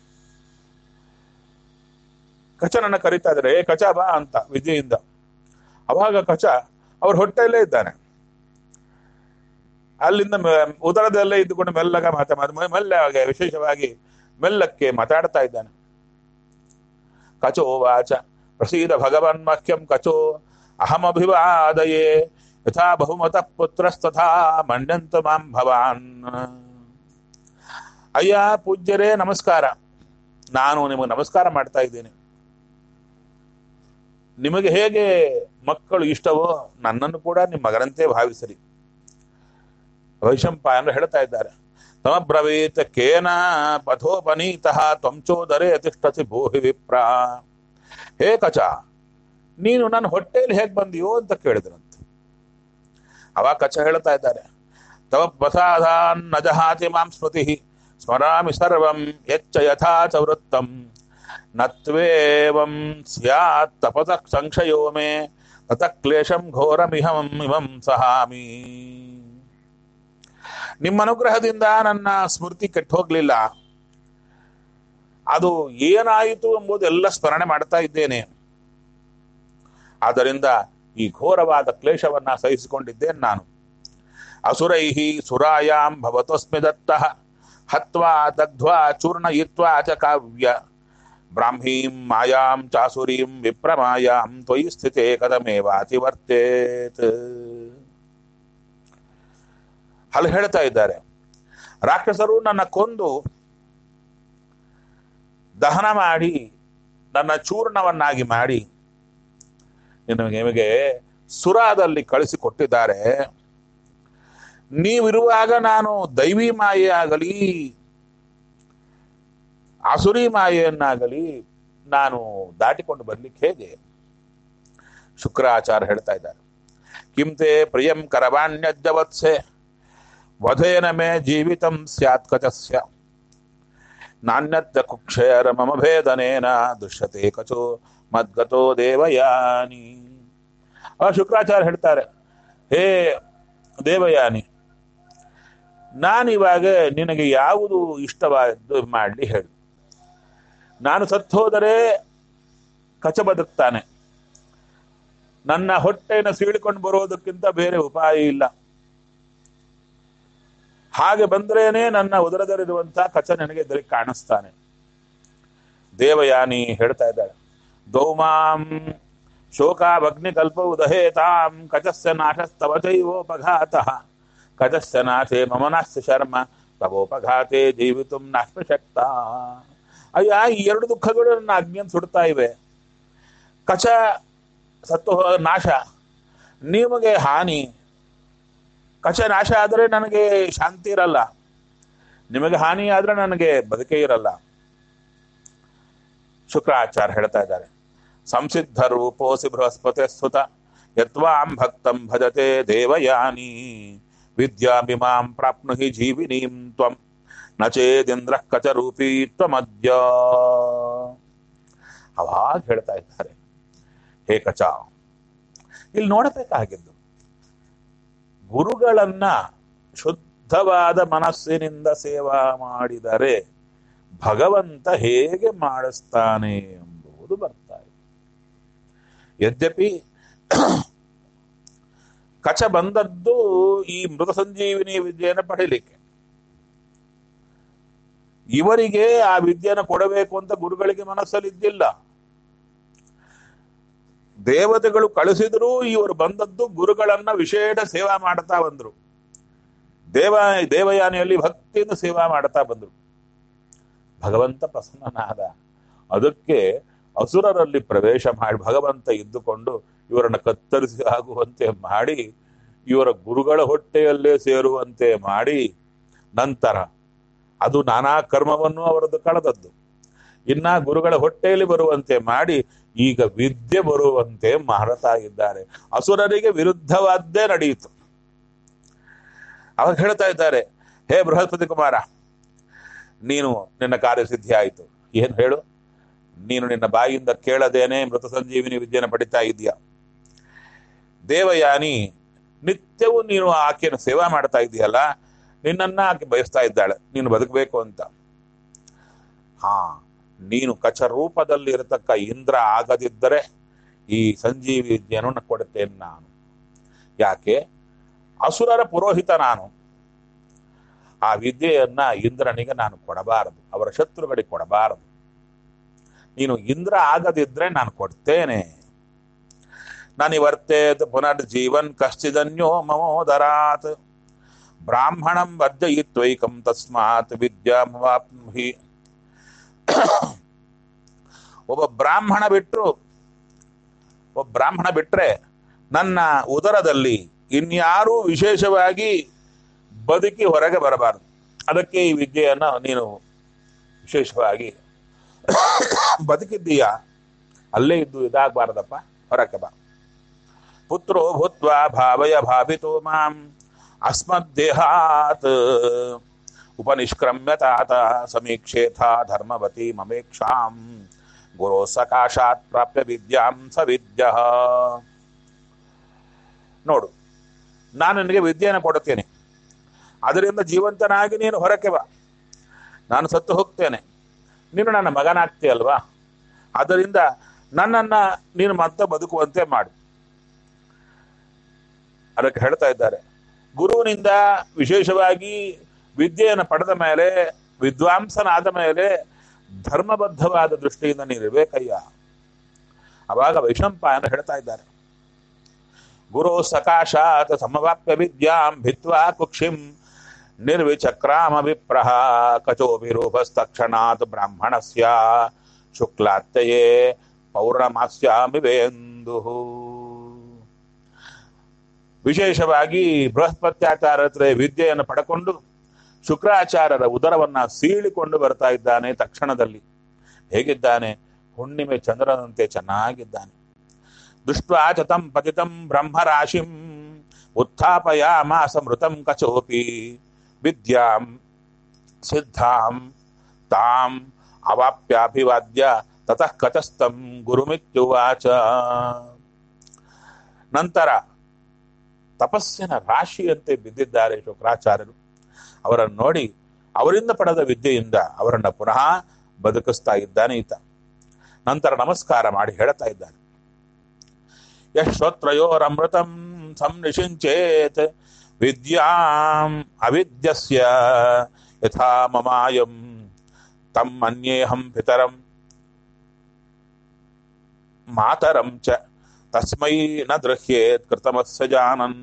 ಕಚನನ್ನ ಕರೀತಾ ಇದ್ದಾರೆ ಏ ಕಚ ಬಾ ಅಂತ ವಿದ್ಯೆಯಿಂದ ಅವಾಗ ಕಚ ಅವ್ರ ಹೊಟ್ಟೆಯಲ್ಲೇ ಇದ್ದಾನೆ ಅಲ್ಲಿಂದ ಮ- ಉದರದಲ್ಲೇ ಇದ್ದುಕೊಂಡು ಮೆಲ್ಲಗ ಮಾತಾ ಮೆಲ್ಲಗೆ ವಿಶೇಷವಾಗಿ ಮೆಲ್ಲಕ್ಕೆ ಮಾತಾಡ್ತಾ ಇದ್ದಾನೆ ಕಚೋ ವಾಚ ಪ್ರಸೀದ ಭಗವನ್ ಮಹ್ಯಂ ಕಚೋ ಅಹಮಭಿವಾದಯೇ ಯಥಾ ಬಹುಮತ ಪುತ್ರಸ್ತಥಾ ಮಂಡ್ಯಂತ ಮಾಂ ಭವಾನ್ ಅಯ್ಯ ಪೂಜ್ಯರೇ ನಮಸ್ಕಾರ ನಾನು ನಿಮಗೆ ನಮಸ್ಕಾರ ಮಾಡ್ತಾ ಇದ್ದೇನೆ ನಿಮಗೆ ಹೇಗೆ ಮಕ್ಕಳು ಇಷ್ಟವೋ ನನ್ನನ್ನು ಕೂಡ ನಿಮ್ಮ ಮಗನಂತೆ ಭಾವಿಸರಿ ವೈಶಂಪಾಯನರು ಹೇಳ್ತಾ ಇದ್ದಾರೆ ಸಮಬ್ರವೀತ್ ಕೇನ ಪಥೋಪನೀತಃ ತ್ವಂಚೋದರೇ ಅತಿಷ್ಠಸಿ ಭೂಹಿ ವಿಪ್ರ ಹೇ ಕಚ ನೀನು ನನ್ನ ಹೊಟ್ಟೆಯಲ್ಲಿ ಹೇಗೆ ಬಂದಿಯೋ ಅಂತ ಕೇಳಿದ್ರಂತೆ ಅವಾಗ ಕಚ ಹೇಳ್ತಾ ಇದ್ದಾರೆ ತವ ಪ್ರಸಾದಾನ್ ನ ಜಹಾತಿ ಮಾಂ ಸ್ಮೃತಿ ಸ್ಮರಾಮಿ ಸರ್ವಂ ಯಚ್ಚ ಯಥಾ ಚ ವೃತ್ತಂ ನತ್ವೇವಂ ಸ್ಯಾತ್ ತಪಸ ಸಂಶಯೋ ಮೇ ತತ ಕ್ಲೇಶಂ ಘೋರಮಿಹಂ ಇಮಂ ಸಹಾಮಿ ನಿಮ್ಮ ಅನುಗ್ರಹದಿಂದ ನನ್ನ ಸ್ಮೃತಿ ಕೆಟ್ಟು ಹೋಗ್ಲಿಲ್ಲ ಅದು ಏನಾಯಿತು ಎಂಬುದೆಲ್ಲ ಸ್ಮರಣೆ ಮಾಡ್ತಾ ಇದ್ದೇನೆ ಆದ್ದರಿಂದ ಈ ಘೋರವಾದ ಕ್ಲೇಶವನ್ನ ಸಹಿಸಿಕೊಂಡಿದ್ದೇನೆ ನಾನು ಅಸುರೈಹಿ ಸುರಾಯಾಂ ಭವತೋಸ್ಮಿ ದತ್ತಃ ಹತ್ವಾ ದಗ್ಧ್ವಾ ಚೂರ್ಣಯಿತ್ವಾ ಚ ಕಾವ್ಯ ಬ್ರಾಹ್ಮೀಂ ಮಾಯಾಂ ಚಾಸುರೀಂ ವಿಪ್ರಮಾಯಾಂ ತ್ವಯಿ ಸ್ಥಿತೆ ಕದಮೇವಾತಿ ವರ್ತೇತ್ ಅಲ್ಲಿ ಹೇಳ್ತಾ ಇದ್ದಾರೆ ರಾಕ್ಷಸರು ನನ್ನ ಕೊಂದು ದಹನ ಮಾಡಿ ನನ್ನ ಚೂರ್ಣವನ್ನಾಗಿ ಮಾಡಿ ನಿಮಗೆ ನಿಮಗೆ ಸುರಾದಲ್ಲಿ ಕಳಿಸಿಕೊಟ್ಟಿದ್ದಾರೆ ನೀವಿರುವಾಗ ನಾನು ದೈವಿ ಮಾಯೆ ಆಗಲಿ ಆಸುರಿ ಮಾಯೆಯನ್ನಾಗಲಿ ನಾನು ದಾಟಿಕೊಂಡು ಬರ್ಲಿಕ್ಕೆ ಹೇಗೆ ಶುಕ್ರಾಚಾರ್ಯ ಹೇಳ್ತಾ ಇದ್ದಾರೆ ಕಿಂತೆ ಪ್ರಿಯಂ ಕರವಾಣ್ಯಜ್ಜವತ್ಸೆ ವಧೇನ ಮೇ ಜೀವಿತಂ ಸ್ಯಾತ್ ಕಚಸ್ಯ ನಾಣ್ಯತ್ಯ ಕುಕ್ಷೇರ ಮಮ ಭೇದನೇನ ದೃಶ್ಯತೆ ಕಚೋ ಮದ್ಗತೋ ದೇವಯಾನಿ ಆ ಶುಕ್ರಾಚಾರ್ಯ ಹೇಳ್ತಾರೆ ಹೇ ದೇವಯಾನಿ ನಾನಿವಾಗ ನಿನಗೆ ಯಾವುದು ಇಷ್ಟವಾದ್ದು ಮಾಡಲಿ ಹೇಳು ನಾನು ಸತ್ತೋದರೆ ಕಚ ಬದುಕ್ತಾನೆ ನನ್ನ ಹೊಟ್ಟೆಯನ್ನು ಸೀಳಿಕೊಂಡು ಬರೋದಕ್ಕಿಂತ ಬೇರೆ ಉಪಾಯ ಇಲ್ಲ ಹಾಗೆ ಬಂದ್ರೇನೆ ನನ್ನ ಉದರದಲ್ಲಿರುವಂತಹ ಕಚ ನನಗೆ ಎದುರಿಗೆ ಕಾಣಿಸ್ತಾನೆ ದೇವಯಾನಿ ಹೇಳ್ತಾ ಇದ್ದಾಳೆ ದೌಮಾಂ ಶೋಕಾಭಗ್ನಿ ಕಲ್ಪ ಉದಹೇತಾಂ ಕಚಸ್ಯ ನಾಶಸ್ತವ ಚೈವೋಪಘಾತಃ ಕಚಸ್ಯ ನಾಶೆ ಮಮ ನಾಸ್ತಿ ಶರ್ಮ ತವೋಪಘಾತೆ ಜೀವಿತು ನಾಶ್ಮಶಕ್ತ ಅಯ್ಯ ಈ ಎರಡು ದುಃಖಗಳು ನನ್ನ ಅಗ್ನಿಯನ್ನು ಸುಡ್ತಾ ಇವೆ ಕಚ ಸತ್ತು ಹೋ- ನಾಶ ನಿಮಗೆ ಹಾನಿ ಕಚ ನಾಶ ಆದರೆ ನನಗೆ ಶಾಂತಿ ಇರಲ್ಲ ನಿಮಗೆ ಹಾನಿ ಆದ್ರೆ ನನಗೆ ಬದುಕೇ ಇರಲ್ಲ ಶುಕ್ರಾಚಾರ್ಯ ಹೇಳ್ತಾ ಇದ್ದಾರೆ ಸಂಸಿದ್ಧ ರೂಪೋಸಿ ಬೃಹಸ್ಪತಿ ಸುತ ಯತ್ವಾಂ ಭಕ್ತಂ ಭಜತೆ ದೇವಯಾನಿ ವಿದ್ಯಾಭಿಮಾಂ ಪ್ರಾಪ್ನುಹಿ ಜೀವಿನೀಂ ತ್ವಂ ನಚೇದಿಂದ್ರ ಕಚರೂಪೀ ತ್ವಮದ್ಯ ಅವಾಗ ಹೇಳ್ತಾ ಇದ್ದಾರೆ ಹೇ ಕಚ ಇಲ್ಲಿ ನೋಡಬೇಕಾಗಿದ್ದು ಗುರುಗಳನ್ನ ಶುದ್ಧವಾದ ಮನಸ್ಸಿನಿಂದ ಸೇವಾ ಮಾಡಿದರೆ ಭಗವಂತ ಹೇಗೆ ಮಾಡಿಸ್ತಾನೆ ಎಂಬುದು ಬರ್ತಾ ಇದೆ ಯದ್ಯಪಿ ಕಚ ಬಂದದ್ದು ಈ ಮೃತ ಸಂಜೀವಿನಿ ವಿದ್ಯೆಯನ್ನು ಪಡೀಲಿಕ್ಕೆ ಇವರಿಗೆ ಆ ವಿದ್ಯೆಯನ್ನು ಕೊಡಬೇಕು ಅಂತ ಗುರುಗಳಿಗೆ ಮನಸ್ಸಲ್ಲಿ ಇದ್ದಿಲ್ಲ ದೇವತೆಗಳು ಕಳಿಸಿದ್ರು ಇವರು ಬಂದದ್ದು ಗುರುಗಳನ್ನ ವಿಶೇಷ ಸೇವಾ ಮಾಡ್ತಾ ಬಂದ್ರು ದೇವ ದೇವಯಾನಿಯಲ್ಲಿ ಭಕ್ತಿಯಿಂದ ಸೇವಾ ಮಾಡ್ತಾ ಬಂದ್ರು ಭಗವಂತ ಪ್ರಸನ್ನನಾದ ಅದಕ್ಕೆ ಅಸುರರಲ್ಲಿ ಪ್ರವೇಶ ಮಾಡಿ ಭಗವಂತ ಇದ್ದುಕೊಂಡು ಇವರನ್ನು ಕತ್ತರಿಸಿ ಆಗುವಂತೆ ಮಾಡಿ ಇವರ ಗುರುಗಳ ಹೊಟ್ಟೆಯಲ್ಲೇ ಸೇರುವಂತೆ ಮಾಡಿ ನಂತರ ಅದು ನಾನಾ ಕರ್ಮವನ್ನು ಅವರದ್ದು ಕಳೆದದ್ದು ಇನ್ನ ಗುರುಗಳ ಹೊಟ್ಟೆಯಲ್ಲಿ ಬರುವಂತೆ ಮಾಡಿ ಈಗ ವಿದ್ಯೆ ಬರುವಂತೆ ಮಾಡ್ತಾ ಇದ್ದಾರೆ ಅಸುರರಿಗೆ ವಿರುದ್ಧವಾದ್ದೇ ನಡೆಯಿತು ಅವಾಗ ಹೇಳ್ತಾ ಇದ್ದಾರೆ ಹೇ ಬೃಹಸ್ಪತಿ ಕುಮಾರ ನೀನು ನಿನ್ನ ಕಾರ್ಯಸಿದ್ಧಿ ಆಯಿತು ಏನು ಹೇಳು ನೀನು ನಿನ್ನ ಬಾಯಿಂದ ಕೇಳದೇನೆ ಮೃತ ಸಂಜೀವಿನಿ ವಿದ್ಯೆಯನ್ನು ಪಡಿತಾ ಇದೀಯ ದೇವಯಾನಿ ನಿತ್ಯವೂ ನೀನು ಆಕೆಯನ್ನು ಸೇವಾ ಮಾಡ್ತಾ ಇದೆಯಲ್ಲ ನಿನ್ನನ್ನ ಆಕೆ ಬಯಸ್ತಾ ಇದ್ದಾಳೆ ನೀನು ಬದುಕಬೇಕು ಅಂತ ಹಾ ನೀನು ಕಚ ರೂಪದಲ್ಲಿ ಇರತಕ್ಕ ಇಂದ್ರ ಆಗದಿದ್ದರೆ ಈ ಸಂಜೀವಿ ವಿದ್ಯೆಯನ್ನು ಕೊಡುತ್ತೇನೆ ನಾನು ಯಾಕೆ ಅಸುರರ ಪುರೋಹಿತ ನಾನು ಆ ವಿದ್ಯೆಯನ್ನ ಇಂದ್ರನಿಗೆ ನಾನು ಕೊಡಬಾರದು ಅವರ ಶತ್ರುಗಳಿಗೆ ಕೊಡಬಾರದು ನೀನು ಇಂದ್ರ ಆಗದಿದ್ರೆ ನಾನು ಕೊಡ್ತೇನೆ ನಾನು ಇವರ್ತೇತ್ ಪುನರ್ಜೀವನ್ ಕಶ್ಚಿದನ್ಯೋ ಮಮೋದರಾತ್ ಬ್ರಾಹ್ಮಣಂ ವರ್ಜಯಿತ್ವೈಕಂ ತಸ್ಮಾತ್ ವಿದ್ಯಾಮವಾಪ್ನುಹಿ ಒಬ್ಬ ಬ್ರಾಹ್ಮಣ ಬಿಟ್ಟರು ಒಬ್ಬ ಬ್ರಾಹ್ಮಣ ಬಿಟ್ರೆ ನನ್ನ ಉದರದಲ್ಲಿ ಇನ್ಯಾರೂ ವಿಶೇಷವಾಗಿ ಬದುಕಿ ಹೊರಗೆ ಬರಬಾರದು ಅದಕ್ಕೆ ಈ ವಿದ್ಯೆಯನ್ನು ನೀನು ವಿಶೇಷವಾಗಿ ಬದುಕಿದ್ದೀಯಾ ಅಲ್ಲೇ ಇದ್ದು ಇದಾಗಬಾರದಪ್ಪ ಹೊರಕ್ಕೆ ಬಾ ಪುತ್ರೋ ಭೂತ್ವ ಭಾವಯ ಭಾವಿತೋ ಮಾಂ ಅಸ್ಮದ್ದೇಹಾತ್ ಉಪನಿಷ್ಕ್ರಮ್ಯ ತಾತ ಸಮೀಕ್ಷೇಥ ಧರ್ಮವತಿ ಮಮೇಕ್ಷಾಂ ಗುರೋ ಸಕಾಶಾತ್ ಪ್ರಾಪ್ಯ ವಿದ್ಯಾಂ ಸ ವಿದ್ಯ ನೋಡು ನಾನು ನಿನಗೆ ವಿದ್ಯೆಯನ್ನು ಕೊಡುತ್ತೇನೆ ಅದರಿಂದ ಜೀವಂತನಾಗಿ ನೀನು ಹೊರಕ್ಕೆ ಬಾ ನಾನು ಸತ್ತು ಹೋಗ್ತೇನೆ ನೀನು ನನ್ನ ಮಗನಾಗ್ತೀಯಲ್ವಾ ಅದರಿಂದ ನನ್ನನ್ನ ನೀನು ಮತ್ತೆ ಬದುಕುವಂತೆ ಮಾಡು ಅದಕ್ಕೆ ಹೇಳ್ತಾ ಇದ್ದಾರೆ ಗುರುವಿನಿಂದ ವಿಶೇಷವಾಗಿ ವಿದ್ಯೆಯನ್ನು ಪಡೆದ ಮೇಲೆ ವಿದ್ವಾಂಸನಾದ ಮೇಲೆ ಧರ್ಮಬದ್ಧವಾದ ದೃಷ್ಟಿಯಿಂದ ನೀನಿರ್ಬೇಕಯ್ಯ ಅವಾಗ ವೈಶಂಪಾಯನ ಹೇಳ್ತಾ ಇದ್ದಾರೆ ಗುರು ಸಕಾಶಾತ್ ಸಮವಾಪ್ಯ ವಿದ್ಯಾಂ ಭಿತ್ವಾ ಕುಕ್ಷಿಂ ನಿರ್ವಿಚಕ್ರಾಮ ವಿಪ್ರಹ ಕಚೋಭಿರೂಪಸ್ತಕ್ಷಣಾತ್ ಬ್ರಾಹ್ಮಣಸ್ಯ ಶುಕ್ಲಾತ್ಯಯೇ ಪೌರ್ಣಮಾಸ್ಯಾಮಿವೆಂದು ವಿಶೇಷವಾಗಿ ಬೃಹಸ್ಪತ್ಯಾಚಾರ್ಯ ಹತ್ರ ವಿದ್ಯೆಯನ್ನು ಪಡ್ಕೊಂಡು ಶುಕ್ರಾಚಾರ್ಯರ ಉದರವನ್ನ ಸೀಳಿಕೊಂಡು ಬರ್ತಾ ಇದ್ದಾನೆ ತಕ್ಷಣದಲ್ಲಿ ಹೇಗಿದ್ದಾನೆ ಹುಣ್ಣಿಮೆ ಚಂದ್ರನಂತೆ ಚೆನ್ನಾಗಿದ್ದಾನೆ ದೃಷ್ಟ್ವಾ ಚತಂ ಪತಿತಂ ಬ್ರಹ್ಮರಾಶಿಂ ಉತ್ಥಾಪಯಾಮಾಸ ಮೃತಂ ಕಚೋಪಿ ವಿದ್ಯಾಂ ಸಿದ್ಧಾಂ ತಾಂ ಅವಾಪ್ಯಾಭಿವಾದ್ಯ ತತಃ ಕಚಸ್ತಂ ಗುರುಮಿತ್ಯುವಾಚ ನಂತರ ತಪಸ್ಸಿನ ರಾಶಿಯಂತೆ ಬಿದ್ದಿದ್ದಾರೆ ಶುಕ್ರಾಚಾರ್ಯರು ಅವರನ್ನು ನೋಡಿ ಅವರಿಂದ ಪಡೆದ ವಿದ್ಯೆಯಿಂದ ಅವರನ್ನ ಪುನಃ ಬದುಕಿಸ್ತಾ ಇದ್ದಾನೆ ಈತ ನಂತರ ನಮಸ್ಕಾರ ಮಾಡಿ ಹೇಳ್ತಾ ಇದ್ದಾನೆ ಯಶ್ವತ್ರಯೋರಮೃತಂ ಸಂನಿಷಿಂಚೇತ್ ವಿದ್ಯಾಂ ಅವಿದ್ಯಸ್ಯ ಯಥಾ ಮಮಾಯಂ ತಮ್ ಅನ್ಯೇಹಂ ಪಿತರಂ ಮಾತರಂ ಚ ತಸ್ಮೈ ನ ದೃಹ್ಯೇತ್ ಕೃತಮಸ್ಯ ಜಾನನ್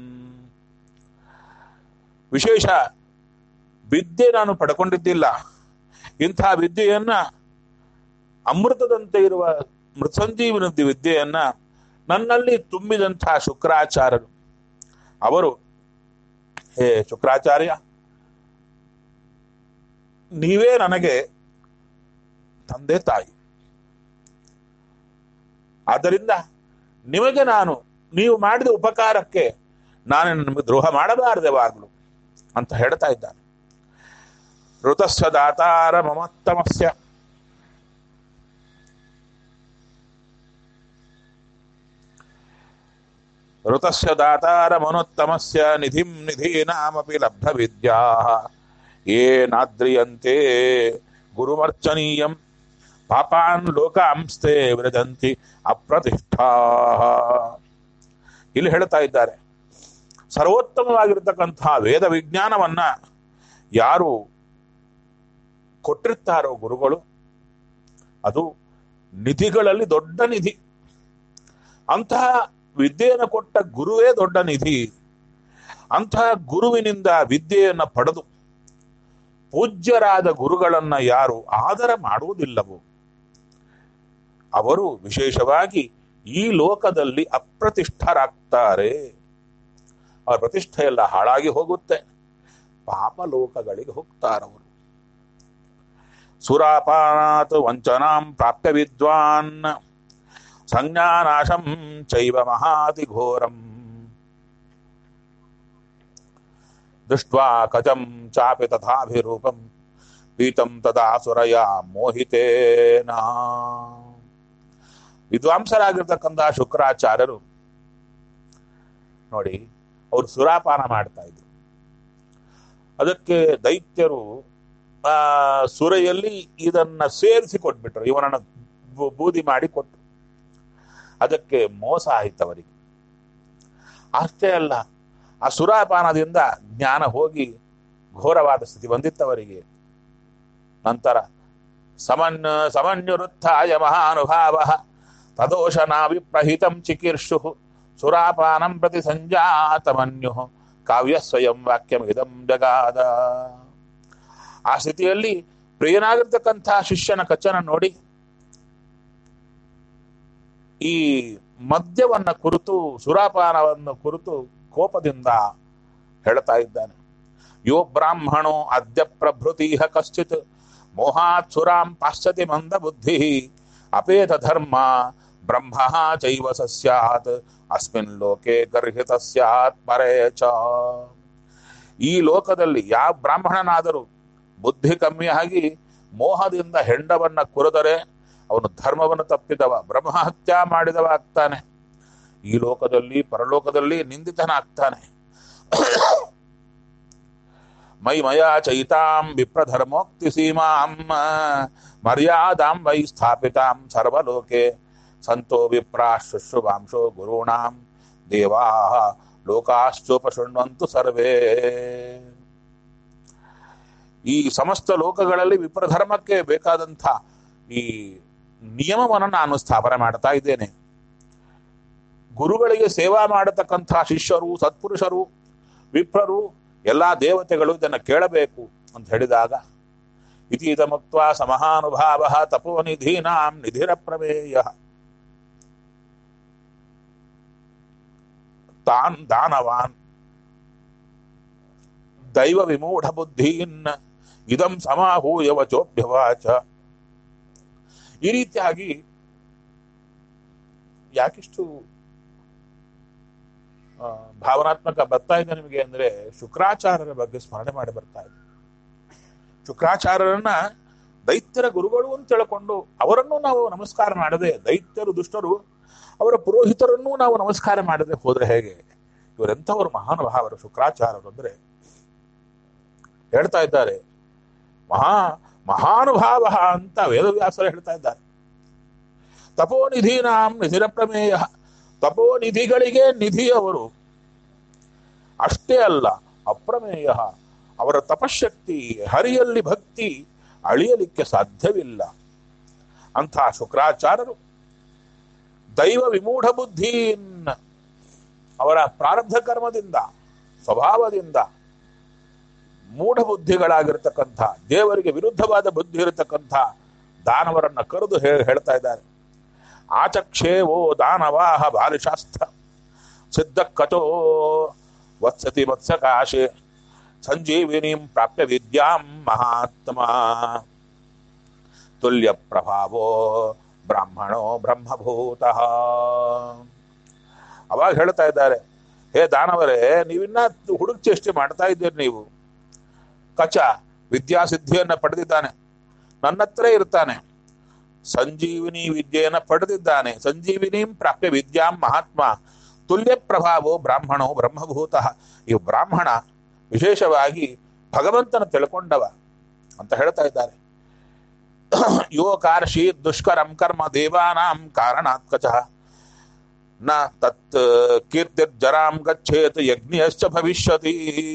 ವಿಶೇಷ ವಿದ್ಯೆ ನಾನು ಪಡ್ಕೊಂಡಿದ್ದಿಲ್ಲ ಇಂಥ ವಿದ್ಯೆಯನ್ನ ಅಮೃತದಂತೆ ಇರುವ ಮೃತ್ಸಂಜೀವನದ ವಿದ್ಯೆಯನ್ನ ನನ್ನಲ್ಲಿ ತುಂಬಿದಂಥ ಶುಕ್ರಾಚಾರ್ಯರು ಅವರು ಹೇ ಶುಕ್ರಾಚಾರ್ಯ ನೀವೇ ನನಗೆ ತಂದೆ ತಾಯಿ ಆದ್ದರಿಂದ ನಿಮಗೆ ನಾನು ನೀವು ಮಾಡಿದ ಉಪಕಾರಕ್ಕೆ ನಾನು ನಿಮಗೆ ದ್ರೋಹ ಮಾಡಬಾರದೆವಾಗಲು ಅಂತ ಹೇಳ್ತಾ ಇದ್ದಾನೆ ಋತಸ್ಯ ದಾತಾರ ಮಮತ್ತಮಸ್ಯ ಋತಸ್ಯ ದಾತಾರ ಮನೋತ್ತಮಸ್ಯ ನಿಧಿಂ ನಿಧೀನಾಮಪಿ ಲಬ್ಧ ವಿದ್ಯಾ ಏನಾದ್ರಿಯಂತೆ ಗುರುಮರ್ಚನೀಯಂ ಪಾಪಾನ್ ಲೋಕಾಂಸ್ತೆ ವಿರಜಂತಿ ಅಪ್ರತಿಷ್ಠಾ ಇಲ್ಲಿ ಹೇಳ್ತಾ ಇದ್ದಾರೆ ಸರ್ವೋತ್ತಮವಾಗಿರತಕ್ಕಂತಹ ವೇದ ವಿಜ್ಞಾನವನ್ನ ಯಾರು ಕೊಟ್ಟಿರ್ತಾರೋ ಗುರುಗಳು ಅದು ನಿಧಿಗಳಲ್ಲಿ ದೊಡ್ಡ ನಿಧಿ ಅಂತಹ ವಿದ್ಯೆಯನ್ನು ಕೊಟ್ಟ ಗುರುವೇ ದೊಡ್ಡ ನಿಧಿ ಅಂತಹ ಗುರುವಿನಿಂದ ವಿದ್ಯೆಯನ್ನು ಪಡೆದು ಪೂಜ್ಯರಾದ ಗುರುಗಳನ್ನ ಯಾರು ಆದರ ಮಾಡುವುದಿಲ್ಲವೋ ಅವರು ವಿಶೇಷವಾಗಿ ಈ ಲೋಕದಲ್ಲಿ ಅಪ್ರತಿಷ್ಠರಾಗ್ತಾರೆ ಅವರ ಪ್ರತಿಷ್ಠೆ ಎಲ್ಲ ಹಾಳಾಗಿ ಹೋಗುತ್ತೆ ಪಾಪ ಲೋಕಗಳಿಗೆ ಹೋಗ್ತಾರವರು ಸುರಾಪಾನಾತ್ ವಂಚನಾಂ ಪ್ರಾಪ್ಯ ವಿದ್ವಾನ್ ಸಂಜ್ಞಾನಾಶಂ ಚೈವ ಮಹಾತಿ ಘೋರಂ ದೃಷ್ಟ್ವಾ ಕಚಂ ಚಾಪಿ ತಥಾಭಿರೂಪಂ ಪೀತಂ ತದಾ ಸುರಯ ಮೋಹಿತೇನ ವಿದ್ವಾಂಸರಾಗಿರ್ತಕ್ಕಂಥ ಶುಕ್ರಾಚಾರ್ಯರು ನೋಡಿ ಅವರು ಸುರಾಪಾನ ಮಾಡ್ತಾ ಇದ್ರು ಅದಕ್ಕೆ ದೈತ್ಯರು ಆ ಸುರೆಯಲ್ಲಿ ಇದನ್ನ ಸೇರಿಸಿ ಕೊಟ್ಬಿಟ್ರು ಇವನನ್ನ ಬೂ- ಬೂದಿ ಮಾಡಿ ಕೊಟ್ಟು ಅದಕ್ಕೆ ಮೋಸ ಆಯ್ತು ಅವರಿಗೆ ಅಷ್ಟೇ ಅಲ್ಲ ಆ ಸುರಾಪಾನದಿಂದ ಜ್ಞಾನ ಹೋಗಿ ಘೋರವಾದ ಸ್ಥಿತಿ ಬಂದಿತ್ತವರಿಗೆ ನಂತರ ಸಮನ್ ಸಮನ್ಯುರುತ್ಥಾಯ ಮಹಾನುಭಾವ ತದೋಷನಾ ವಿಪ್ರಹಿತಂ ಚಿಕೀರ್ಷು ಸುರಾಪಾನಂ ಪ್ರತಿ ಸಂಜಾತಮನ್ಯು ಕಾವ್ಯ ಸ್ವಯಂ ವಾಕ್ಯಂ ಇದಂ ಜಗಾದ ಆ ಸ್ಥಿತಿಯಲ್ಲಿ ಪ್ರಿಯನಾಗಿರ್ತಕ್ಕಂಥ ಶಿಷ್ಯನ ಕಚ್ಚನ ನೋಡಿ ಈ ಮದ್ಯವನ್ನ ಕುರಿತು ಸುರಾಪಾನವನ್ನು ಕುರಿತು ಕೋಪದಿಂದ ಹೇಳ್ತಾ ಇದ್ದಾನೆ ಯೋ ಬ್ರಾಹ್ಮಣೋ ಅದ್ಯ ಪ್ರಭೃತಿಹ ಕಶ್ಚಿತ್ ಮೋಹಾತ್ ಸುರಾಂ ಪಾಶ್ಚತಿ ಮಂದ ಬುದ್ಧಿ ಅಪೇತ ಧರ್ಮ ಬ್ರಹ್ಮ ಚೈವ ಸಸ್ಯಾತ್ ಅಸ್ಮಿನ್ ಲೋಕೆ ಗರ್ಹಿತ ಸ್ಯಾತ್ ಪರೇ ಚ ಈ ಲೋಕದಲ್ಲಿ ಯಾವ ಬ್ರಾಹ್ಮಣನಾದರೂ ಬುದ್ಧಿ ಕಮ್ಮಿಯಾಗಿ ಮೋಹದಿಂದ ಹೆಂಡವನ್ನ ಕುರಿದರೆ ಅವನು ಧರ್ಮವನ್ನು ತಪ್ಪಿದವ ಬ್ರಹ್ಮಹತ್ಯ ಮಾಡಿದವ ಆಗ್ತಾನೆ ಈ ಲೋಕದಲ್ಲಿ ಪರಲೋಕದಲ್ಲಿ ನಿಂದಿತನಾಗ್ತಾನೆ ಮೈ ಮಯಾ ಚೈತಾಂ ವಿಪ್ರಧರ್ಮೋಕ್ತಿ ಸೀಮಾಂ ಮರ್ಯಾದಾಂ ವೈ ಸ್ಥಾಪಿತಾಂ ಸರ್ವಲೋಕೆ ಸಂತೋ ವಿಪ್ರಾ ಶುಶ್ರುವಾಂಶೋ ಗುರುಣಾಂ ದೇವಾ ಲೋಕಾಶ್ಚೋಪಶೃಣ್ವಂತು ಸರ್ವೇ ಈ ಸಮಸ್ತ ಲೋಕಗಳಲ್ಲಿ ವಿಪ್ರಧರ್ಮಕ್ಕೆ ಬೇಕಾದಂಥ ಈ ನಿಯಮವನ್ನು ನಾನು ಸ್ಥಾಪನೆ ಮಾಡ್ತಾ ಇದ್ದೇನೆ ಗುರುಗಳಿಗೆ ಸೇವಾ ಮಾಡತಕ್ಕಂಥ ಶಿಷ್ಯರು ಸತ್ಪುರುಷರು ವಿಪ್ರರು ಎಲ್ಲಾ ದೇವತೆಗಳು ಇದನ್ನು ಕೇಳಬೇಕು ಅಂತ ಹೇಳಿದಾಗ ಇತೀತ ಮುಕ್ತ ಸಮಹಾನುಭಾವ ತಪೋನಿಧೀನಾಂ ನಿಧಿರ ಪ್ರಮೇಯ ತಾನ್ ದಾನವಾನ್ ದೈವ ವಿಮೂಢ ಬುದ್ಧೀನ್ ಇದಂ ಸಮಾಹೂಯ ವಚೋಭ್ಯವಾಚ ಈ ರೀತಿಯಾಗಿ ಯಾಕಿಷ್ಟು ಆ, ಭಾವನಾತ್ಮಕ ಬರ್ತಾ ಇದೆ ನಿಮಗೆ ಅಂದ್ರೆ ಶುಕ್ರಾಚಾರ್ಯರ ಬಗ್ಗೆ ಸ್ಮರಣೆ ಮಾಡಿ ಬರ್ತಾ ಇದೆ ಶುಕ್ರಾಚಾರ್ಯರನ್ನ ದೈತ್ಯರ ಗುರುಗಳು ಅಂತ ತಿಳ್ಕೊಂಡು ಅವರನ್ನು ನಾವು ನಮಸ್ಕಾರ ಮಾಡದೆ ದೈತ್ಯರು ದುಷ್ಟರು ಅವರ ಪುರೋಹಿತರನ್ನೂ ನಾವು ನಮಸ್ಕಾರ ಮಾಡದೆ ಹೋದ್ರೆ ಹೇಗೆ ಇವರೆಂಥವರು ಮಹಾನುಭಾವರು ಶುಕ್ರಾಚಾರ್ಯರು ಅಂದ್ರೆ ಹೇಳ್ತಾ ಇದ್ದಾರೆ ಮಹಾ ಮಹಾನುಭಾವ ಅಂತ ವೇದವ್ಯಾಸರು ಹೇಳ್ತಾ ಇದ್ದಾರೆ ತಪೋನಿಧೀನಾಂ ನಿಧಿರ ಪ್ರಮೇಯ ತಪೋನಿಧಿಗಳಿಗೆ ನಿಧಿಯವರು ಅಷ್ಟೇ ಅಲ್ಲ ಅಪ್ರಮೇಯ ಅವರ ತಪಶಕ್ತಿ ಹರಿಯಲ್ಲಿ ಭಕ್ತಿ ಅಳಿಯಲಿಕ್ಕೆ ಸಾಧ್ಯವಿಲ್ಲ ಅಂಥ ಶುಕ್ರಾಚಾರ್ಯರು ದೈವ ವಿಮೂಢ ಬುದ್ಧಿಯನ್ನ ಅವರ ಪ್ರಾರಬ್ಧ ಕರ್ಮದಿಂದ ಸ್ವಭಾವದಿಂದ ಮೂಢ ಬುದ್ಧಿಗಳಾಗಿರ್ತಕ್ಕಂಥ ದೇವರಿಗೆ ವಿರುದ್ಧವಾದ ಬುದ್ಧಿ ಇರತಕ್ಕಂಥ ದಾನವರನ್ನ ಕರೆದು ಹೇ- ಹೇಳ್ತಾ ಇದ್ದಾರೆ ಆಚಕ್ಷೇ ಓ ದಾನವಾಹ ಬಾಲಿಶಾಸ್ತ್ರ ಸಿದ್ಧ ಕಚೋ ವತ್ಸತಿ ವತ್ಸಕಾಶೆ ಸಂಜೀವಿನೀಂ ಪ್ರಾಪ್ಯ ವಿದ್ಯಾಂ ಮಹಾತ್ಮ ತುಲ್ಯ ಪ್ರಭಾವೋ ಬ್ರಾಹ್ಮಣೋ ಬ್ರಹ್ಮಭೂತ ಅವಾಗ ಹೇಳ್ತಾ ಇದ್ದಾರೆ ಹೇ ದಾನವರೇ ನೀವಿನ್ನ ಹುಡುಕ್ ಚೇಷ್ಟೆ ಮಾಡ್ತಾ ಇದ್ದೀರಿ ನೀವು ಕಚ ವಿದ್ಯಾಸಿದ್ಧಿಯನ್ನ ಪಡೆದಿದ್ದಾನೆ ನನ್ನ ಹತ್ರ ಇರ್ತಾನೆ ಸಂಜೀವಿನಿ ವಿದ್ಯೆಯನ್ನ ಪಡೆದಿದ್ದಾನೆ ಸಂಜೀವಿನೀಂ ಪ್ರಾಪ್ಯ ವಿದ್ಯಾಂ ಮಹಾತ್ಮ ತುಲ್ಯ ಪ್ರಭಾವೋ ಬ್ರಾಹ್ಮಣೋ ಬ್ರಹ್ಮಭೂತ ಈ ಬ್ರಾಹ್ಮಣ ವಿಶೇಷವಾಗಿ ಭಗವಂತನ ತಿಳ್ಕೊಂಡವ ಅಂತ ಹೇಳ್ತಾ ಇದ್ದಾರೆ ಯೋ ಕಾರ್ಷಿ ದುಷ್ಕರಂ ಕರ್ಮ ದೇವಾನಾಂ ಕಾರಣಾತ್ಕಚ ನ ತತ್ ಕೀರ್ತಿರ್ಜರಾಂ ಗಚ್ಚೇತ್ ಯಜ್ಞಶ್ಚ ಭವಿಷ್ಯತಿ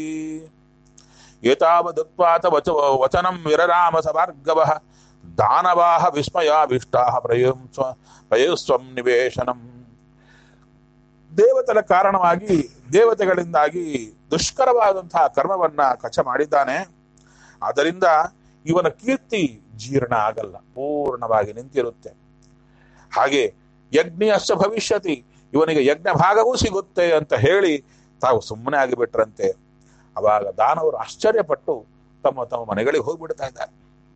ಏತಾವದುಕ್ವಾತ ವಚ ವಚನಂ ವಿರರಾಮ ಸಭಾರ್ಗವಃ ದಾನವಾಹ ವಿಸ್ಮಯಾವಿಷ್ಟಾಹ ಪ್ರಯುಂ ಸ್ವ ಪ್ರಯುಸ್ವಂ ನಿವೇಶನಂ ದೇವತೆಗಳ ಕಾರಣವಾಗಿ ದೇವತೆಗಳಿಂದಾಗಿ ದುಷ್ಕರವಾದಂತಹ ಕರ್ಮವನ್ನ ಕಚ ಮಾಡಿದ್ದಾನೆ ಆದ್ದರಿಂದ ಇವನ ಕೀರ್ತಿ ಜೀರ್ಣ ಆಗಲ್ಲ ಪೂರ್ಣವಾಗಿ ನಿಂತಿರುತ್ತೆ ಹಾಗೆ ಯಜ್ಞ ಭವಿಷ್ಯತಿ ಇವನಿಗೆ ಯಜ್ಞ ಭಾಗವೂ ಸಿಗುತ್ತೆ ಅಂತ ಹೇಳಿ ತಾವು ಸುಮ್ಮನೆ ಆಗಿಬಿಟ್ರಂತೆ ಅವಾಗ ದಾನವರು ಆಶ್ಚರ್ಯಪಟ್ಟು ತಮ್ಮ ತಮ್ಮ ಮನೆಗಳಿಗೆ ಹೋಗ್ಬಿಡ್ತಾ ಇದ್ದಾರೆ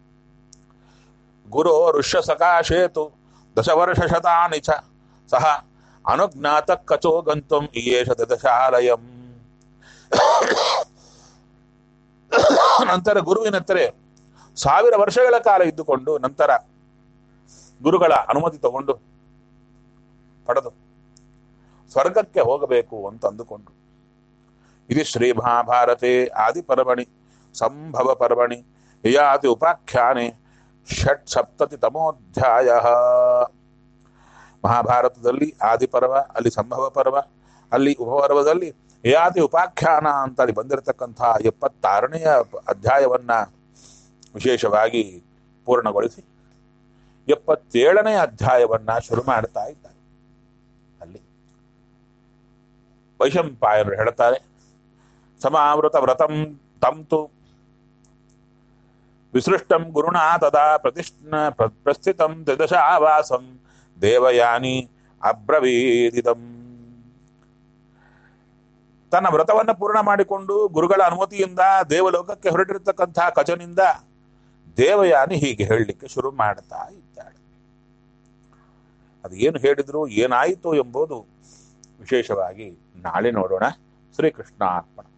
ಗುರು ಋಷ್ಯ ಸಕಾಶೇತು ದಶವರ್ಷ ಶತಾನಿ ಚ ಸಹ ಅನುಜ್ಞಾತ ಕಚೋ ಗಂತುಂ ಇಯೇಷ ದಶಾಲಯಂ ನಂತರ ಗುರುವಿನ ಹತ್ರ ಸಾವಿರ ವರ್ಷಗಳ ಕಾಲ ಇದ್ದುಕೊಂಡು ನಂತರ ಗುರುಗಳ ಅನುಮತಿ ತಗೊಂಡು ಪಡೆದು ಸ್ವರ್ಗಕ್ಕೆ ಹೋಗಬೇಕು ಅಂತ ಅಂದುಕೊಂಡ್ರು ಇದು ಶ್ರೀ ಮಹಾಭಾರತೆ ಆದಿ ಪರ್ವಣಿ ಸಂಭವ ಪರ್ವಣಿ ಯಯಾತಿ ಉಪಾಖ್ಯಾನೆ ಷಟ್ ಸಪ್ತತಿ ತಮೋಧ್ಯಾಯ ಮಹಾಭಾರತದಲ್ಲಿ ಆದಿ ಪರ್ವ ಅಲ್ಲಿ ಸಂಭವ ಪರ್ವ ಅಲ್ಲಿ ಉಪಪರ್ವದಲ್ಲಿ ಯಯಾತಿ ಉಪಾಖ್ಯಾನ ಅಂತ ಅಲ್ಲಿ ಬಂದಿರತಕ್ಕಂತಹ ಎಪ್ಪತ್ತಾರನೆಯ ಅಧ್ಯಾಯವನ್ನ ವಿಶೇಷವಾಗಿ ಪೂರ್ಣಗೊಳಿಸಿ ಎಪ್ಪತ್ತೇಳನೇ ಅಧ್ಯಾಯವನ್ನ ಶುರು ಮಾಡ್ತಾ ಇದ್ದಾರೆ ಅಲ್ಲಿ ವೈಶಂಪಾಯನರು ಹೇಳ್ತಾರೆ ಸಮಾವೃತ ವ್ರತಂ ತಂತು ವಿಸೃಷ್ಟಂ ಗುರುಣಾ ತದಾ ಪ್ರತಿಷ್ಠ ಪ್ರ- ಪ್ರಸ್ಥಿತಂ ತ್ರಿದಶಾವಾಸಂ ದೇವಯಾನಿ ಅಬ್ರವೀದಿದಂ ತನ್ನ ವ್ರತವನ್ನು ಪೂರ್ಣ ಮಾಡಿಕೊಂಡು ಗುರುಗಳ ಅನುಮತಿಯಿಂದ ದೇವಲೋಕಕ್ಕೆ ಹೊರಟಿರತಕ್ಕಂಥ ಕಚನಿಂದ ದೇವಯಾನಿ ಹೀಗೆ ಹೇಳಲಿಕ್ಕೆ ಶುರು ಮಾಡ್ತಾ ಇದ್ದಾಳೆ ಅದು ಏನು ಹೇಳಿದ್ರು ಏನಾಯಿತು ಎಂಬುದು ವಿಶೇಷವಾಗಿ ನಾಳೆ ನೋಡೋಣ ಶ್ರೀಕೃಷ್ಣ ಅರ್ಪಣ